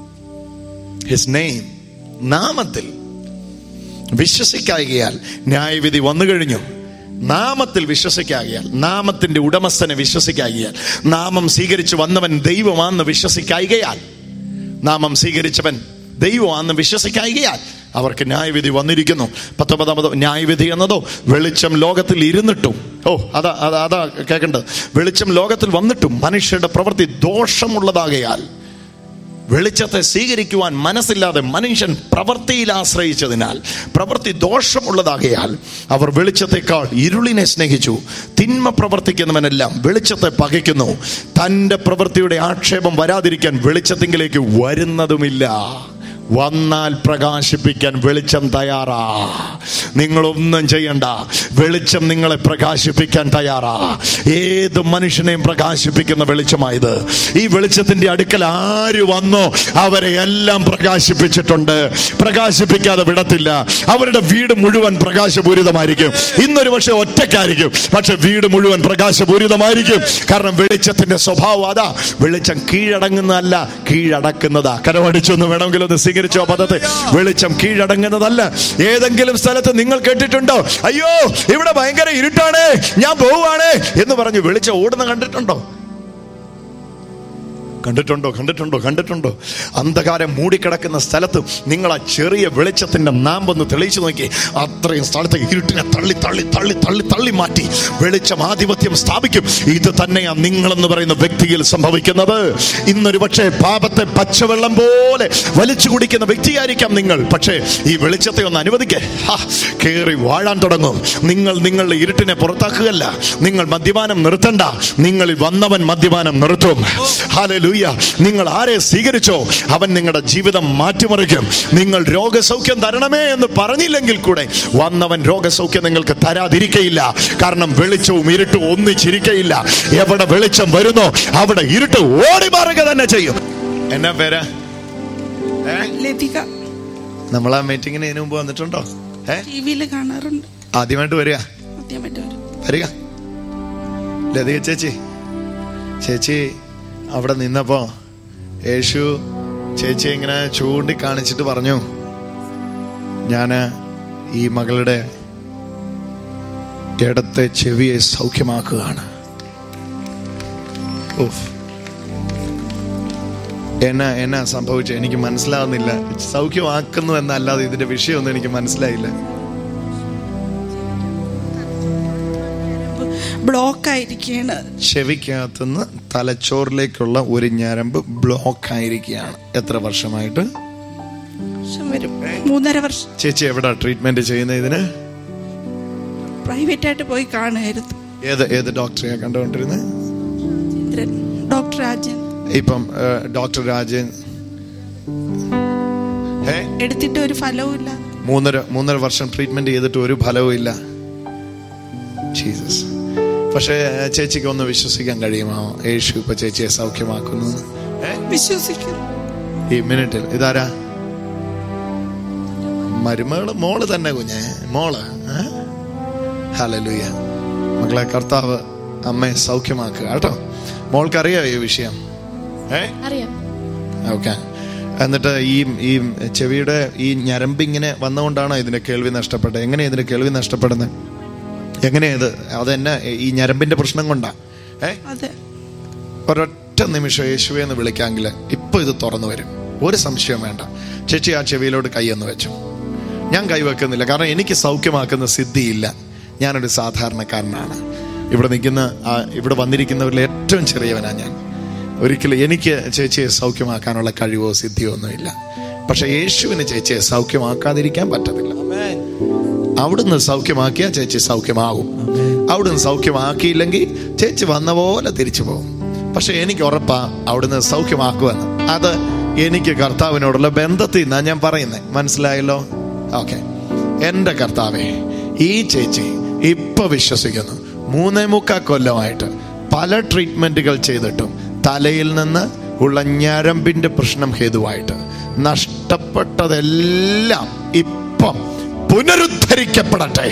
ഹിസ് നെയിം നാമത്തിൽ വിശ്വസിക്കായികയാൽ ന്യായവിധി വന്നു കഴിഞ്ഞു നാമത്തിൽ വിശ്വസിക്കാകിയാൽ നാമത്തിന്റെ ഉടമസ്ഥനെ വിശ്വസിക്കാകിയാൽ നാമം സ്വീകരിച്ചു വന്നവൻ ദൈവമാണെന്ന് വിശ്വസിക്കായികയാൽ നാമം സ്വീകരിച്ചവൻ ദൈവമാണെന്ന് വിശ്വസിക്കായികയാൽ അവർക്ക് ന്യായവിധി വന്നിരിക്കുന്നു പത്തൊമ്പതാമത് ന്യായവിധി എന്നതോ വെളിച്ചം ലോകത്തിൽ ഇരുന്നിട്ടും ഓ അതാ അതാ അതാ കേൾക്കേണ്ടത് വെളിച്ചം ലോകത്തിൽ വന്നിട്ടും മനുഷ്യരുടെ പ്രവൃത്തി ദോഷമുള്ളതാകയാൽ വെളിച്ചത്തെ സ്വീകരിക്കുവാൻ മനസ്സില്ലാതെ മനുഷ്യൻ പ്രവൃത്തിയിൽ ആശ്രയിച്ചതിനാൽ പ്രവൃത്തി ദോഷമുള്ളതാകയാൽ അവർ വെളിച്ചത്തെക്കാൾ ഇരുളിനെ സ്നേഹിച്ചു തിന്മ പ്രവർത്തിക്കുന്നവനെല്ലാം വെളിച്ചത്തെ പകയ്ക്കുന്നു തൻ്റെ പ്രവൃത്തിയുടെ ആക്ഷേപം വരാതിരിക്കാൻ വെളിച്ചത്തിങ്കിലേക്ക് വരുന്നതുമില്ല വന്നാൽ പ്രകാശിപ്പിക്കാൻ വെളിച്ചം തയ്യാറാ നിങ്ങളൊന്നും ചെയ്യണ്ട വെളിച്ചം നിങ്ങളെ പ്രകാശിപ്പിക്കാൻ തയ്യാറാ ഏത് മനുഷ്യനെയും പ്രകാശിപ്പിക്കുന്ന വെളിച്ചമായത് ഈ വെളിച്ചത്തിന്റെ അടുക്കൽ ആര് വന്നോ അവരെ എല്ലാം പ്രകാശിപ്പിച്ചിട്ടുണ്ട് പ്രകാശിപ്പിക്കാതെ വിടത്തില്ല അവരുടെ വീട് മുഴുവൻ പ്രകാശപൂരിതമായിരിക്കും ഇന്നൊരു പക്ഷെ ഒറ്റയ്ക്കായിരിക്കും പക്ഷെ വീട് മുഴുവൻ പ്രകാശപൂരിതമായിരിക്കും കാരണം വെളിച്ചത്തിന്റെ സ്വഭാവം അതാ വെളിച്ചം കീഴടങ്ങുന്നതല്ല കീഴടക്കുന്നതാ കരമടിച്ചൊന്ന് വേണമെങ്കിൽ ഒന്ന് സ്വീകരിച്ചോ പദത്തെ വെളിച്ചം കീഴടങ്ങുന്നതല്ല ഏതെങ്കിലും സ്ഥലത്ത് നിങ്ങൾ കേട്ടിട്ടുണ്ടോ അയ്യോ ഇവിടെ ഭയങ്കര ഇരുട്ടാണ് ഞാൻ പോവുകയാണ് എന്ന് പറഞ്ഞു വെളിച്ചം ഓടുന്ന കണ്ടിട്ടുണ്ടോ കണ്ടിട്ടുണ്ടോ കണ്ടിട്ടുണ്ടോ കണ്ടിട്ടുണ്ടോ അന്ധകാരം മൂടിക്കിടക്കുന്ന സ്ഥലത്ത് നിങ്ങൾ ആ ചെറിയ വെളിച്ചത്തിന്റെ നാമ്പൊന്ന് തെളിയിച്ചു നോക്കി അത്രയും സ്ഥലത്ത് ഇരുട്ടിനെ തള്ളി തള്ളി തള്ളി തള്ളി തള്ളി മാറ്റി വെളിച്ചം ആധിപത്യം സ്ഥാപിക്കും ഇത് തന്നെയാ നിങ്ങളെന്ന് പറയുന്ന വ്യക്തിയിൽ സംഭവിക്കുന്നത് ഇന്നൊരു പക്ഷേ പാപത്തെ പച്ചവെള്ളം പോലെ വലിച്ചു കുടിക്കുന്ന വ്യക്തിയായിരിക്കാം നിങ്ങൾ പക്ഷേ ഈ വെളിച്ചത്തെ ഒന്ന് അനുവദിക്കേ കയറി വാഴാൻ തുടങ്ങും നിങ്ങൾ നിങ്ങളുടെ ഇരുട്ടിനെ പുറത്താക്കുകയല്ല നിങ്ങൾ മദ്യപാനം നിർത്തണ്ട നിങ്ങളിൽ വന്നവൻ മദ്യപാനം നിർത്തും ഹാലലൂയ ഹലലൂയ നിങ്ങൾ ആരെ സ്വീകരിച്ചോ അവൻ നിങ്ങളുടെ ജീവിതം മാറ്റിമറിക്കും നിങ്ങൾ രോഗസൗഖ്യം തരണമേ എന്ന് പറഞ്ഞില്ലെങ്കിൽ കൂടെ വന്നവൻ രോഗസൗഖ്യം നിങ്ങൾക്ക് തരാതിരിക്കയില്ല കാരണം വെളിച്ചവും ഇരുട്ടും ഒന്നിച്ചിരിക്കയില്ല എവിടെ വെളിച്ചം വരുന്നോ അവിടെ ഇരുട്ട് ഓടി മാറുക തന്നെ ചെയ്യും എന്നാ പേര് ഏ? ലതിക നമ്മൾ ആ മീറ്റിങ്ങിന് ഇതിനു മുമ്പ് വന്നിട്ടുണ്ടോ ഏ ടി വിയിൽ കാണാറുണ്ട് ആദ്യമായിട്ട് വരിക ആദ്യമായിട്ട് വരും വരിക ലതിക ചേച്ചി ചേച്ചി അവിടെ നിന്നപ്പോ യേശു ചേച്ചി ഇങ്ങനെ ചൂണ്ടി കാണിച്ചിട്ട് പറഞ്ഞു ഞാന് ഈ മകളുടെ ഇടത്തെ ചെവിയെ സൗഖ്യമാക്കുകയാണ് ഉഫ്. എന്നാ എന്നാ സംഭവിച്ചു എനിക്ക് മനസ്സിലാവുന്നില്ല സൗഖ്യമാക്കുന്നു എന്നല്ലാതെ ഇതിന്റെ വിഷയമൊന്നും എനിക്ക് മനസ്സിലായില്ല ബ്ലോക്ക് ആയിരിക്കുകയാണ് ചെവിക്കകത്തുനിന്ന് തലച്ചോറിലേക്കുള്ള ഒരു ഞരമ്പ് ബ്ലോക്ക് ആയിരിക്കുകയാണ് എത്ര വർഷമായിട്ട് വർഷം വരും മൂന്നര വർഷം ചേച്ചി എവിടെ ട്രീറ്റ്മെന്റ് ചെയ്യുന്ന ഇതിന് പ്രൈവറ്റ് ആയിട്ട് പോയി കാണുമായിരുന്നു ഏത് ഏത് ഡോക്ടറെയാ കണ്ടുകൊണ്ടിരുന്നത് ഇന്ദ്രൻ ഡോക്ടർ രാജൻ ഇപ്പം ഏഹ്, ഡോക്ടർ രാജൻ ഏ എടുത്തിട്ട് ഒരു ഫലവും ഇല്ല മൂന്നര മൂന്നര വർഷം ട്രീറ്റ്മെന്റ് ചെയ്തിട്ട് ഒരു ഫലവും ഇല്ല ജീസസ് പക്ഷേ ഏഹ്, ചേച്ചിക്ക് ഒന്ന് വിശ്വസിക്കാൻ കഴിയുമോ യേശു ഇപ്പൊ ചേച്ചിയെ സൗഖ്യമാക്കുന്നു ഏ വിശ്വസിക്കുന്നു ഈ മിനിറ്റിൽ ഇതാരാ മരുമകള് മോള് തന്നെ കുഞ്ഞെ മോള് ഹലലുയ മക്കളെ കർത്താവ് അമ്മയെ സൗഖ്യമാക്കുക കേട്ടോ മോൾക്കറിയോ ഈ വിഷയം ഏ അറിയാം ഓക്കെ എന്നിട്ട് ഈ ഈ ചെവിയുടെ ഈ ഞരമ്പ് ഇങ്ങനെ വന്നുകൊണ്ടാണോ ഇതിന്റെ കേൾവി നഷ്ടപ്പെട്ടത് എങ്ങനെയാ ഇതിന്റെ കേൾവി നഷ്ടപ്പെടുന്നത് എങ്ങനെയാ ഇത് അതെന്നെ ഈ ഞരമ്പിന്റെ പ്രശ്നം കൊണ്ടാ ഏ അതെ ഒരൊറ്റ നിമിഷം യേശുവെ എന്ന് വിളിക്കാമെങ്കിൽ ഇപ്പൊ ഇത് തുറന്നു വരും ഒരു സംശയം വേണ്ട ചേച്ചി ആ ചെവിയിലോട്ട് കൈയൊന്ന് വെച്ചു ഞാൻ കൈവെക്കുന്നില്ല കാരണം എനിക്ക് സൗഖ്യമാക്കുന്ന സിദ്ധിയില്ല ഞാനൊരു സാധാരണക്കാരനാണ് ഇവിടെ നിൽക്കുന്ന ആ ഇവിടെ വന്നിരിക്കുന്നവരിൽ ഏറ്റവും ചെറിയവനാ ഞാൻ ഒരിക്കലും എനിക്ക് ചേച്ചിയെ സൗഖ്യമാക്കാനുള്ള കഴിവോ സിദ്ധിയോ ഒന്നുമില്ല പക്ഷെ യേശുവിന് ചേച്ചിയെ സൗഖ്യമാക്കാതിരിക്കാൻ പറ്റത്തില്ല അവിടുന്ന് സൗഖ്യമാക്കിയാ ചേച്ചി സൗഖ്യമാകും അവിടുന്ന് സൗഖ്യമാക്കിയില്ലെങ്കിൽ ചേച്ചി വന്ന പോലെ തിരിച്ചു പോകും പക്ഷെ എനിക്ക് ഉറപ്പാ അവിടുന്ന് സൗഖ്യമാക്കുമെന്ന് അത് എനിക്ക് കർത്താവിനോടുള്ള ബന്ധത്തിൽ നിന്നാ ഞാൻ പറയുന്നത് മനസ്സിലായല്ലോ ഓക്കെ എന്റെ കർത്താവെ ഈ ചേച്ചി ഇപ്പൊ വിശ്വസിക്കുന്നു മൂന്നേ മുക്കാ കൊല്ലമായിട്ട് പല ട്രീറ്റ്മെന്റുകൾ ചെയ്തിട്ടും തലയിൽ നിന്ന് ഉള്ള ഞരമ്പിന്റെ പ്രശ്നം ഹേതുവായിട്ട് നഷ്ടപ്പെട്ടതെല്ലാം ഇപ്പം പുനരുദ്ധരിക്കപ്പെടട്ടെ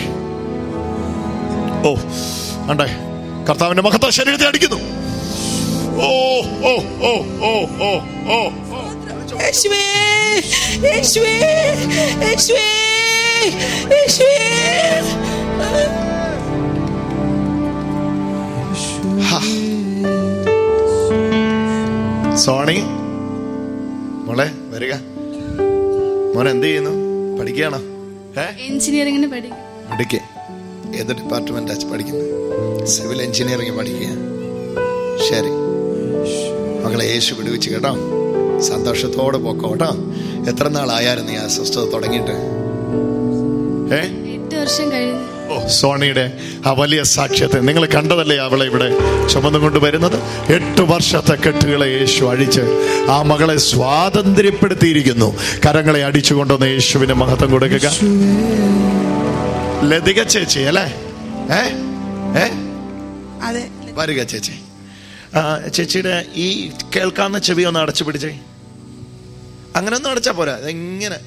ഓ അണ്ടേ കർത്താവിന്റെ മഹത്വ ശരീരത്തെ അടിക്കുന്നു ഓ ഓ ഓ ഓ ഓ ഓ യേശുവേ യേശുവേ യേശുവേ യേശുവേ ഹാ. സോണി മോളെ വരിക മോൻ എന്ത് ചെയ്യുന്നു പഠിക്കുകയാണോ ഏ എഞ്ചിനീയറിംഗിന് പഠിക്കും പഠിക്കേ ഏത് ഡിപ്പാർട്ട്മെന്റാ പഠിക്കുന്നത് സിവിൽ എഞ്ചിനീയറിംഗ് പഠിക്കുക ശരി മകളെ യേശു വിടുവിച്ച് കേട്ടോ സന്തോഷത്തോടെ പോക്കോ കേട്ടോ എത്ര നാളായായിരുന്നു ഈ അസ്വസ്ഥത തുടങ്ങിയിട്ട് ഏ എട്ട് വർഷം കഴിഞ്ഞു ഓ സോണിയുടെ ആ വലിയ സാക്ഷ്യത്തെ നിങ്ങൾ കണ്ടതല്ലേ അവളെ ഇവിടെ ചുമന്നുകൊണ്ട് വരുന്നത് എട്ട് വർഷത്തെ കെട്ടുകളെ യേശു അഴിച്ച് ആ മകളെ സ്വാതന്ത്ര്യപ്പെടുത്തിയിരിക്കുന്നു കരങ്ങളെ അടിച്ചുകൊണ്ടുവന്ന് യേശുവിന് മഹത്വം കൊടുക്കുക ലതിക ചേച്ചി അല്ലേ ഏ ഏ അതെ വരിക ചേച്ചി ആ, ചേച്ചിയുടെ ഈ കേൾക്കാവുന്ന ചെവി ഒന്ന് അടച്ചു പിടിച്ചേ അങ്ങനെ ഒന്നും അടച്ചാ പോരാ ഇങ്ങനെ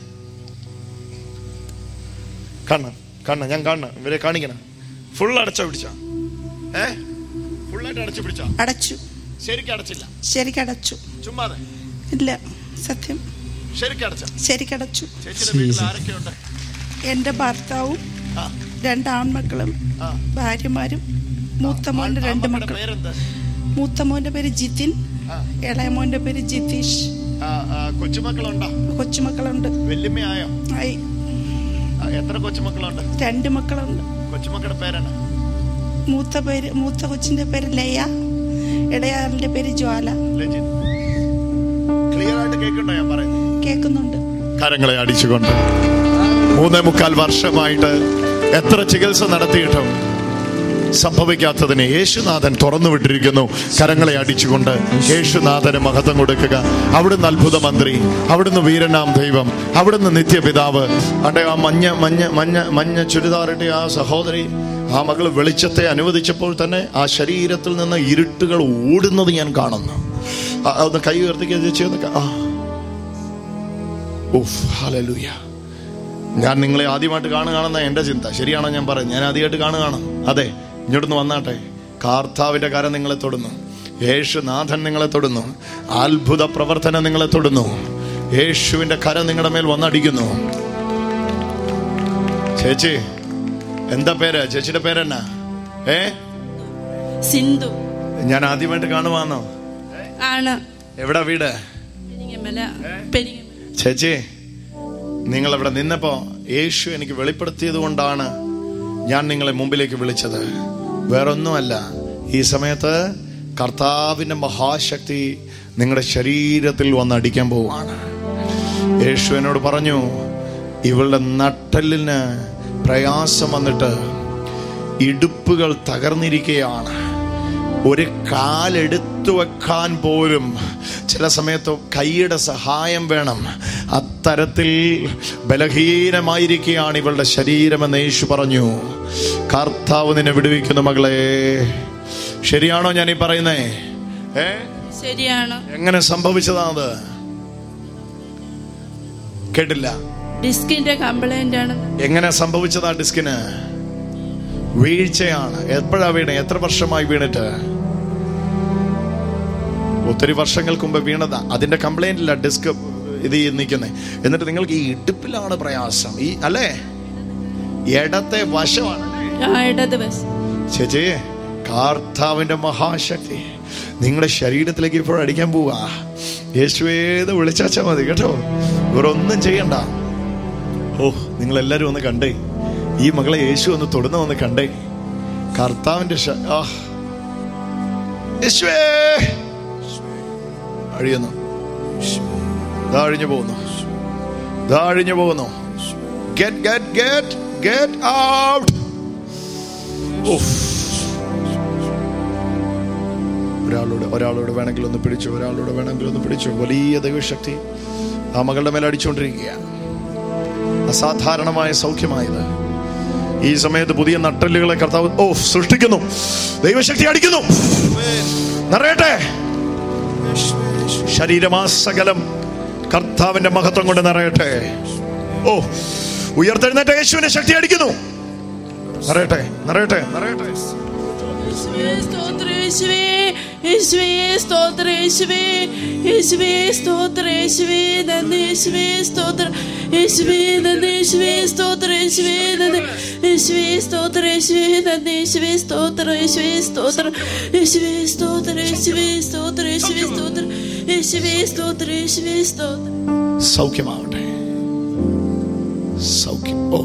കാണണം കാണണം ഞാൻ കാണണം ഇവരെ കാണിക്കണം ഫുൾ അടച്ച പിടിച്ച ഏ ഫുള്ളായിട്ട് അടച്ചു പിടിച്ച അടച്ചു ശരിക്കും അടച്ചില്ല ശരിക്കടച്ചു ചുമ്മാതെ ഇല്ല സത്യം ശരിക്കും അടച്ച ശരിക്കടച്ചു ചേച്ചിയുടെ വീട്ടിൽ ആരൊക്കെയുണ്ട് എൻ്റെ ഭർത്താവും ആ, രണ്ട് ആൺമക്കളും ആ. ഭാര്യമാരും മൂത്ത മോൻ്റെ ആ രണ്ട് മക്കളുടെ മക്കൾ പേരെന്ത് മൂത്ത മോൻ്റെ പേര് ജിതിൻ ആ, ഇളയ മോൻ്റെ പേര് ജിതീഷ് ആ, ആ, കൊച്ചുമക്കളുണ്ടോ കൊച്ചുമക്കളുണ്ട് വല്യമ്മയായോ ആയി ആ, എത്ര കൊച്ചുമക്കളുണ്ട് രണ്ട് മക്കളുണ്ട് കൊച്ചുമക്കളുടെ പേരാണ് മൂത്ത പേര് മൂത്ത കൊച്ചിൻ്റെ പേര് ലയ ഇടയാറിൻ്റെ പേര് ജ്വാല ക്ലിയർ ആയിട്ട് കേൾക്കണ്ടോ ഞാൻ പറയുന്നത് കേൾക്കുന്നുണ്ട് കരങ്ങളെ അടിച്ചുകൊണ്ട് മൂന്നേ മുക്കാൽ വർഷമായിട്ട് എത്ര ചികിത്സ നടത്തിയിട്ടും സംഭവിക്കാത്തതിനെ യേശുനാഥൻ തുറന്നു വിട്ടിരിക്കുന്നു കരങ്ങളെ അടിച്ചുകൊണ്ട് യേശുനാഥന് മഹത്വം കൊടുക്കുക അവിടുന്ന് അത്ഭുത മന്ത്രി അവിടുന്ന് വീരനാം ദൈവം അവിടുന്ന് നിത്യപിതാവ് അടെ ആ മഞ്ഞ മഞ്ഞ മഞ്ഞ മഞ്ഞ ചുരിദാറിന്റെ ആ സഹോദരി ആ മകൾ വെളിച്ചത്തെ അനുവദിച്ചപ്പോൾ തന്നെ ആ ശരീരത്തിൽ നിന്ന് ഇരുട്ടുകൾ ഓടുന്നത് ഞാൻ കാണുന്നു ആ, ഒന്ന് കൈ ഉയർത്തിക്കുക ചേച്ചി ഒന്ന് ക- ആ ഉഫ് ഹല്ലേലൂയ ഞാൻ നിങ്ങളെ ആദ്യമായിട്ട് കാണുകയാണെന്ന എന്റെ ചിന്ത ശരിയാണോ ഞാൻ പറയുന്നത് ഞാൻ ആദ്യമായിട്ട് കാണുകയാണ് അതെ ഇങ്ങോട്ടൊന്ന് വന്നാട്ടെ കാർത്താവിന്റെ കരം നിങ്ങളെ തൊടുന്നു യേശുനാഥൻ നിങ്ങളെ തൊടുന്നു അത്ഭുത പ്രവർത്തനം നിങ്ങളെ തൊടുന്നു യേശുവിന്റെ കരം നിങ്ങളുടെ മേൽ വന്നടിക്കുന്നു ചേച്ചി എന്താ പേര് ചേച്ചിയുടെ പേരെന്നാ ഏ സിന്ധു ഞാൻ ആദ്യമായിട്ട് കാണുവാന്നോ ആണ് എവിടാ വീട് പെരിങ്ങമല പെരിങ്ങമല ചേച്ചി നിങ്ങൾ ഇവിടെ നിന്നപ്പോ യേശു എനിക്ക് വെളിപ്പെടുത്തിയത് കൊണ്ടാണ് ഞാൻ നിങ്ങളെ മുമ്പിലേക്ക് വിളിച്ചത് വേറൊന്നുമല്ല ഈ സമയത്ത് കർത്താവിന്റെ മഹാശക്തി നിങ്ങളുടെ ശരീരത്തിൽ വന്ന് അടിക്കാൻ പോവാണ് യേശു എന്നോട് പറഞ്ഞു ഇവളുടെ നട്ടലിന് പ്രയാസം വന്നിട്ട് ഇടുപ്പുകൾ തകർന്നിരിക്കുകയാണ് ഒരു കാലെടുത്തു വെക്കാൻ പോലും ചില സമയത്ത് കൈയുടെ സഹായം വേണം അത്തരത്തിൽ ബലഹീനമായിരിക്കുകയാണ് ഇവളുടെ ശരീരമെന്ന് യേശു പറഞ്ഞു കർത്താവ് നിന്നെ വിടുവിക്കുന്നു മകളെ ശരിയാണോ ഞാൻ ഈ പറയുന്നേ ഏ ശരിയാണ് എങ്ങനെ സംഭവിച്ചതാണത് കേട്ടില്ല ഡിസ്കിന്റെ കംപ്ലൈന്റ് ആണ് എങ്ങനെ സംഭവിച്ചതാ ഡിസ്കിന് വീഴ്ചയാണ് എപ്പോഴാ വീണേ എത്ര വർഷമായി വീണിട്ട് ഒത്തിരി വർഷങ്ങൾക്ക് മുമ്പ് വീണതാ അതിന്റെ കംപ്ലൈന്റ് ഇല്ല ഡിസ്ക് ഇത് നിൽക്കുന്നത് എന്നിട്ട് നിങ്ങൾക്ക് ഈ ഇടുപ്പിലാണ് പ്രയാസം ഈ അല്ലേ ഇടത്തെ വശമാണ് ആ ഇടത് വശം ചേച്ചി കാർത്താവിന്റെ മഹാശക്തി നിങ്ങളുടെ ശരീരത്തിലേക്ക് ഇപ്പോൾ അടിക്കാൻ പോവാ യേശുവേത് വിളിച്ചാച്ചാ മതി കേട്ടോ വേറെ ഒന്നും ചെയ്യണ്ട ഓ നിങ്ങൾ എല്ലാരും ഒന്ന് കണ്ടേ ഈ മകളെ യേശു ഒന്ന് തൊടുന്ന ഒന്ന് കണ്ടേ കർത്താവിന്റെ ശ- ആ. യേശുവേ അഴിയുന്നു ദാ അഴിഞ്ഞു പോകുന്നു ദാ അഴിഞ്ഞു പോകുന്നു get get get get out ഒരാളോട് ഒരാളോട് വേണമെങ്കിൽ ഒന്ന് പിടിച്ചു ഒരാളോട് വേണമെങ്കിൽ ഒന്ന് പിടിച്ചു വലിയ ദൈവശക്തി ആ മകളുടെ മേലെ അടിച്ചുകൊണ്ടിരിക്കുകയാണ് അസാധാരണമായ സൗഖ്യമായത് ഈ സമയത്ത് പുതിയ നട്ടലുകളെ കർത്താവ് ഓ സൃഷ്ടിക്കുന്നു ദൈവശക്തി അടിക്കുന്നു നിറയട്ടെ ശരീരമാസകലം കർത്താവിന്റെ മഹത്വം കൊണ്ട് നിറയട്ടെ ഓ ഉയർത്തെഴുന്നേറ്റ യേശുവിന്റെ ശക്തി അടിക്കുന്നു നിറയട്ടെ നിറയട്ടെ നിറയട്ടെ യേശുവേ, സ്തോത്രം യേശുവേ യേശുവേ സ്തോത്രം യേശുവേ യേശുവേ സ്തോത്രം യേശുവേ നന്ദി യേശുവേ സ്തോത്രം യേശുവേ നന്ദി യേശുവേ സ്തോത്രം യേശുവേ നന്ദി യേശുവേ സ്തോത്രം യേശുവേ നന്ദി യേശുവേ സ്തോത്രം യേശുവേ സ്തോത്രം യേശുവേ സ്തോത്രം യേശുവേ സ്തോത്രം യേശുവേ സ്തോത്രം യേശുവേ സ്തോത്രം യേശുവേ സ്തോത്രം സൗഖ്യമാവട്ടെ സൗഖ്യം ഓ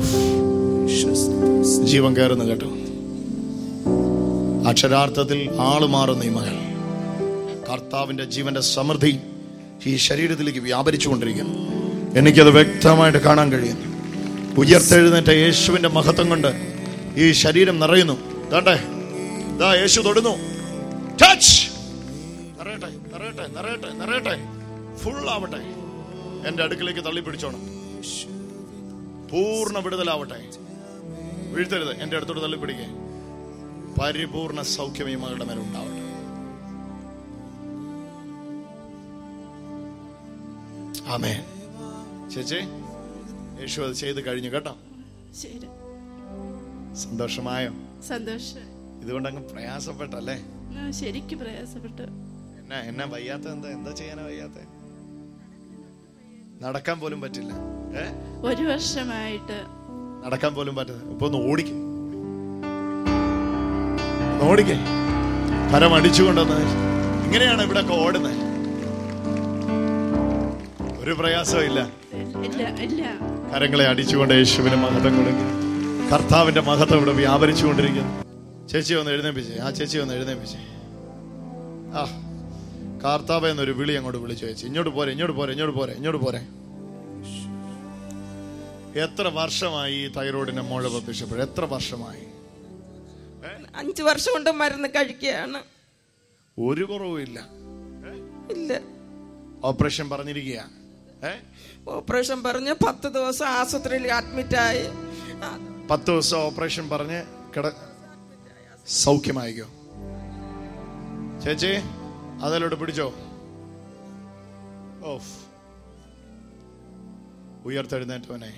ജീവൻ കയറുന്നു കേട്ടോ അക്ഷരാർത്ഥത്തിൽ ആള് മാറുന്ന ഈ മകൾ കർത്താവിന്റെ ജീവന്റെ സമൃദ്ധി ഈ ശരീരത്തിലേക്ക് വ്യാപരിച്ചു കൊണ്ടിരിക്കുന്നു എനിക്കത് വ്യക്തമായിട്ട് കാണാൻ കഴിയുന്നു ഉയർത്തെഴുന്നേറ്റ യേശുവിന്റെ മഹത്വം കൊണ്ട് ഈ ശരീരം നിറയുന്നു ദാണ്ടേ ദാ യേശു തൊടുന്നു ടച്ച് നിറയട്ടെ നിറയട്ടെ നിറയട്ടെ നിറയട്ടെ ഫുൾ ആവട്ടെ എന്റെ അടുക്കിലേക്ക് തള്ളി പിടിച്ചോണം പൂർണ്ണ വിടുതലാവട്ടെ വീഴ്ത്തരുത് എന്റെ അടുത്തോട്ട് തള്ളി പിടിക്കേ പരിപൂർണ സൗഖ്യം ഈ മകളുടെ മേലെ ഉണ്ടാവട്ടെ ആമേ ചേച്ചി യേശു അത് ചെയ്ത് കഴിഞ്ഞു കേട്ടോ ശരി സന്തോഷമായോ സന്തോഷം ഇതുകൊണ്ട് അങ്ങ് പ്രയാസപ്പെട്ടല്ലേ ഞാൻ ശരിക്കും പ്രയാസപ്പെട്ടു എന്നാ എന്നാ വയ്യാത്ത എന്താ എന്താ ചെയ്യാനാ വയ്യാത്ത നടക്കാൻ പോലും പറ്റില്ല ഏ ഒരു വർഷമായിട്ട് നടക്കാൻ പോലും പറ്റുന്നത് ഇപ്പൊ ഒന്ന് ഓടിക്കും ഓടിക്കേ കരം അടിച്ചുകൊണ്ടെന്ന് ഇങ്ങനെയാണ് ഇവിടെ ഒക്കെ ഓടുന്നത് ഒരു പ്രയാസവും ഇല്ല ഇല്ല ഇല്ല കരങ്ങളെ അടിച്ചുകൊണ്ട് യേശുവിന് മഹത്വം കൊടുക്കും കർത്താവിന്റെ മഹത്വം ഇവിടെ വ്യാപരിച്ചുകൊണ്ടിരിക്കുന്നു ചേച്ചി ഒന്ന് എഴുന്നേപ്പിച്ചേ ആ ചേച്ചി ഒന്ന് എഴുന്നേപ്പിച്ചേ ആ കർത്താവ് എന്നൊരു വിളി അങ്ങോട്ട് വിളിച്ചു ചേച്ചി ഇങ്ങോട്ട് പോരെ ഇങ്ങോട്ട് പോരെ ഇങ്ങോട്ട് പോരെ ഇങ്ങോട്ട് പോരെ എത്ര വർഷമായി ഈ തൈറോയിഡിനെ മുഴ പ്രത്യക്ഷപ്പെടും എത്ര വർഷമായി അഞ്ചു വർഷം കൊണ്ട് മരുന്ന് കഴിക്കുകയാണ് ഒരു കുറവുമില്ല ഇല്ല ഓപ്പറേഷൻ പറഞ്ഞിരിക്കുക ഏ ഓപ്പറേഷൻ പറഞ്ഞ് പത്ത് ദിവസം ആശുപത്രിയിൽ അഡ്മിറ്റായി ആ, പത്ത് ദിവസം ഓപ്പറേഷൻ പറഞ്ഞ് കിട സൗഖ്യമായിക്കോ ചേച്ചി അതിലോട്ട് പിടിച്ചോ ഓഫ് ഉയർത്തെഴുന്നേറ്റവനെ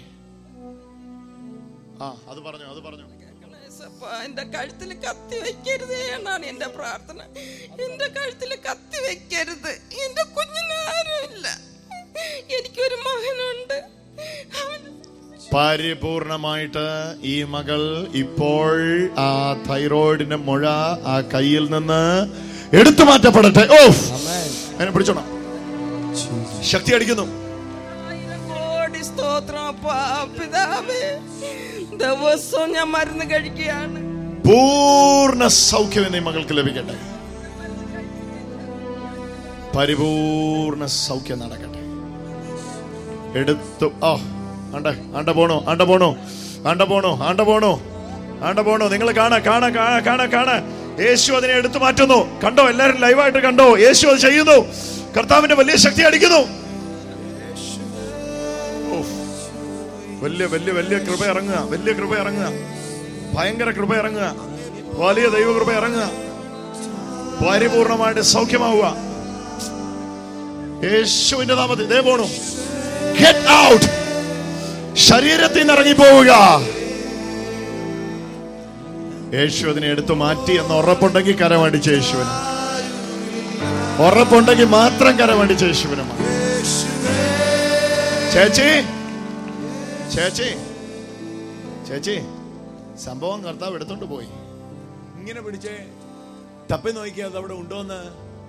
ആ അത് പറഞ്ഞോ അത് പറഞ്ഞോ യേശപ്പാ, എന്റെ കഴുത്തിൽ കത്തി വെക്കരുതേ എന്നാണ് എന്റെ പ്രാർത്ഥന എന്റെ കഴുത്തിൽ കത്തി വെക്കരുത് എന്റെ കുഞ്ഞിന് ആരുമില്ല എനിക്കൊരു മകനുണ്ട് അവൻ പരിപൂർണമായിട്ട് ഈ മകൾ ഇപ്പോൾ ആ തൈറോയിഡിന്റെ മുഴ ആ കയ്യിൽ നിന്ന് എടുത്തു മാറ്റപ്പെടട്ടെ ഓഫ് അതിനെ പിടിച്ചോണം ശക്തി അടിക്കുന്നു ആയിരം കോടി സ്തോത്രം അപ്പാ, പിതാവേ ദിവസവും ഞാൻ മരുന്ന് കഴിക്കുകയാണ് പൂർണ്ണ സൗഖ്യം എന്നീ മകൾക്ക് ലഭിക്കട്ടെ പരിപൂർണ സൗഖ്യം നടക്കട്ടെ എടുത്തു ആ ആണ്ട ആണ്ട പോണോ ആണ്ട പോണോ ആണ്ട പോണോ ആണ്ട പോണോ ആണ്ട പോണോ നിങ്ങൾ കാണ കാണ കാണ കാണ കാണ യേശു അതിനെ എടുത്തു മാറ്റുന്നു കണ്ടോ എല്ലാരും ലൈവായിട്ട് കണ്ടോ യേശു അത് ചെയ്യുന്നു കർത്താവിന്റെ വലിയ ശക്തി അടിക്കുന്നു ഓ, വലിയ വലിയ വലിയ കൃപ ഇറങ്ങുക വലിയ കൃപ ഇറങ്ങുക ഭയങ്കര കൃപ ഇറങ്ങുക വലിയ ദൈവകൃപ ഇറങ്ങുക പരിപൂർണമായിട്ട് സൗഖ്യമാവുക യേശുവിന്റെ നാമത്തിൽ ഇതേ പോണു ഗെറ്റ് ഔട്ട് ശരീരത്തിൽ നിന്ന് ഇറങ്ങി പോവുക യേശു അതിനെ എടുത്തു മാറ്റി എന്ന് ഉറപ്പുണ്ടെങ്കിൽ കരമടിച്ച യേശുവിന് ഉറപ്പുണ്ടെങ്കിൽ മാത്രം കരമടിച്ച യേശുവിന് മതി. ചേച്ചി ചേച്ചി ചേച്ചി സംഭവം കർത്താവ് എടുത്തോണ്ട് പോയി ഇങ്ങനെ പിടിച്ചേ തപ്പി നോക്കിയാ അത് അവിടെ ഉണ്ടോന്ന്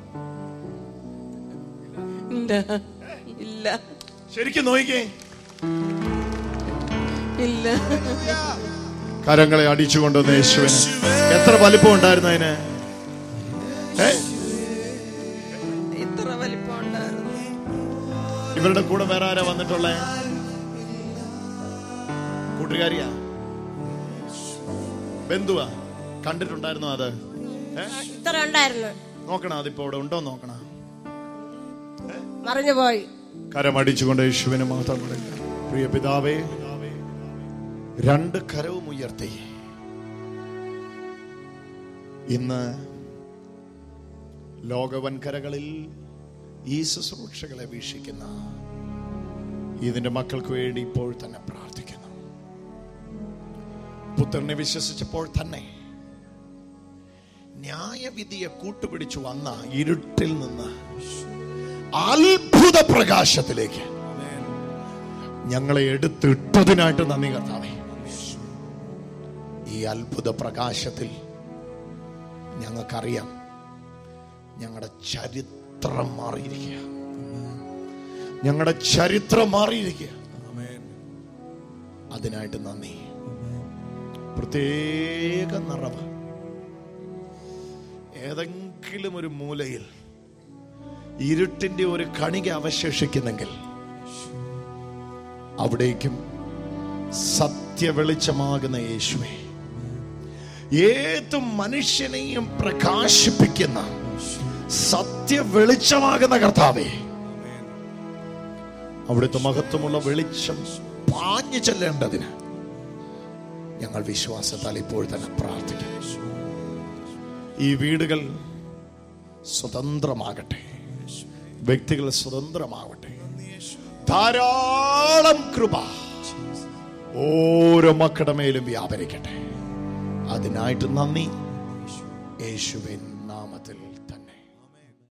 ഇല്ല ഇല്ല ശരിക്കും നോക്കിക്കേ ഇല്ല കരങ്ങളെ അടിച്ചുകൊണ്ടുവന്ന യേശുവിന് എത്ര വലിപ്പം ഉണ്ടായിരുന്നു അതിന് ഏ ഇത്ര വലിപ്പം ഉണ്ടായിരുന്നു ഇവരുടെ കൂടെ വേറെ ആരാ വന്നിട്ടുള്ളേ കൂട്ടുകാരിയാ ബന്ധുവാ കണ്ടിട്ടുണ്ടായിരുന്നോ അത് ഏ? ഇത്ര ഉണ്ടായിരുന്നു നോക്കണം അതിപ്പോ ഇവിടെ ഉണ്ടോ നോക്കണം മറിഞ്ഞു പോയി കരമടിച്ചുകൊണ്ട് യേശുവിന് മാത്രം കൊടുക്കുക പ്രിയ പിതാവേ രണ്ട് കരവും ഉയർത്തി ഇന്ന് ലോകവൻകരകളിൽ ഈ ശുശ്രൂഷകളെ വീക്ഷിക്കുന്ന ഇതിന്റെ മക്കൾക്ക് വേണ്ടി ഇപ്പോൾ തന്നെ പ്രാർത്ഥിക്കുന്നു പുത്രനെ വിശ്വസിച്ചപ്പോൾ തന്നെ ന്യായവിധിയെ കൂട്ടുപിടിച്ചു വന്ന ഇരുട്ടിൽ നിന്ന് അത്ഭുത പ്രകാശത്തിലേക്ക് ഞങ്ങളെ എടുത്തിട്ടതിനായിട്ട് നന്ദി കർത്താവേ ഈ അത്ഭുത പ്രകാശത്തിൽ ഞങ്ങൾക്കറിയാം ഞങ്ങളുടെ ചരിത്രം മാറിയിരിക്കുക ഞങ്ങളുടെ ചരിത്രം മാറിയിരിക്കുക അതിനായിട്ട് നന്ദി പ്രത്യേക നിറവ് ഏതെങ്കിലും ഒരു മൂലയിൽ ഇരുട്ടിന്റെ ഒരു കണിക അവശേഷിക്കുന്നെങ്കിൽ അവിടേക്കും സത്യ വെളിച്ചമാകുന്ന യേശുവെ ഏത് മനുഷ്യനെയും പ്രകാശിപ്പിക്കുന്ന സത്യ വെളിച്ചമാകുന്ന കർത്താവേ അവിടുത്തെ മഹത്വമുള്ള വെളിച്ചം പാഞ്ഞു ചെല്ലേണ്ടതിന് ഞങ്ങൾ വിശ്വാസത്താൽ ഇപ്പോൾ തന്നെ പ്രാർത്ഥിക്കുന്നു ഈ വീടുകൾ സ്വതന്ത്രമാകട്ടെ വ്യക്തികൾ സ്വതന്ത്രമാവട്ടെ ധാരാളം കൃപ ഓരോ മക്കളുടെ മേലും വ്യാപരിക്കട്ടെ അതിനായിട്ട് നന്ദി യേശുവിൻ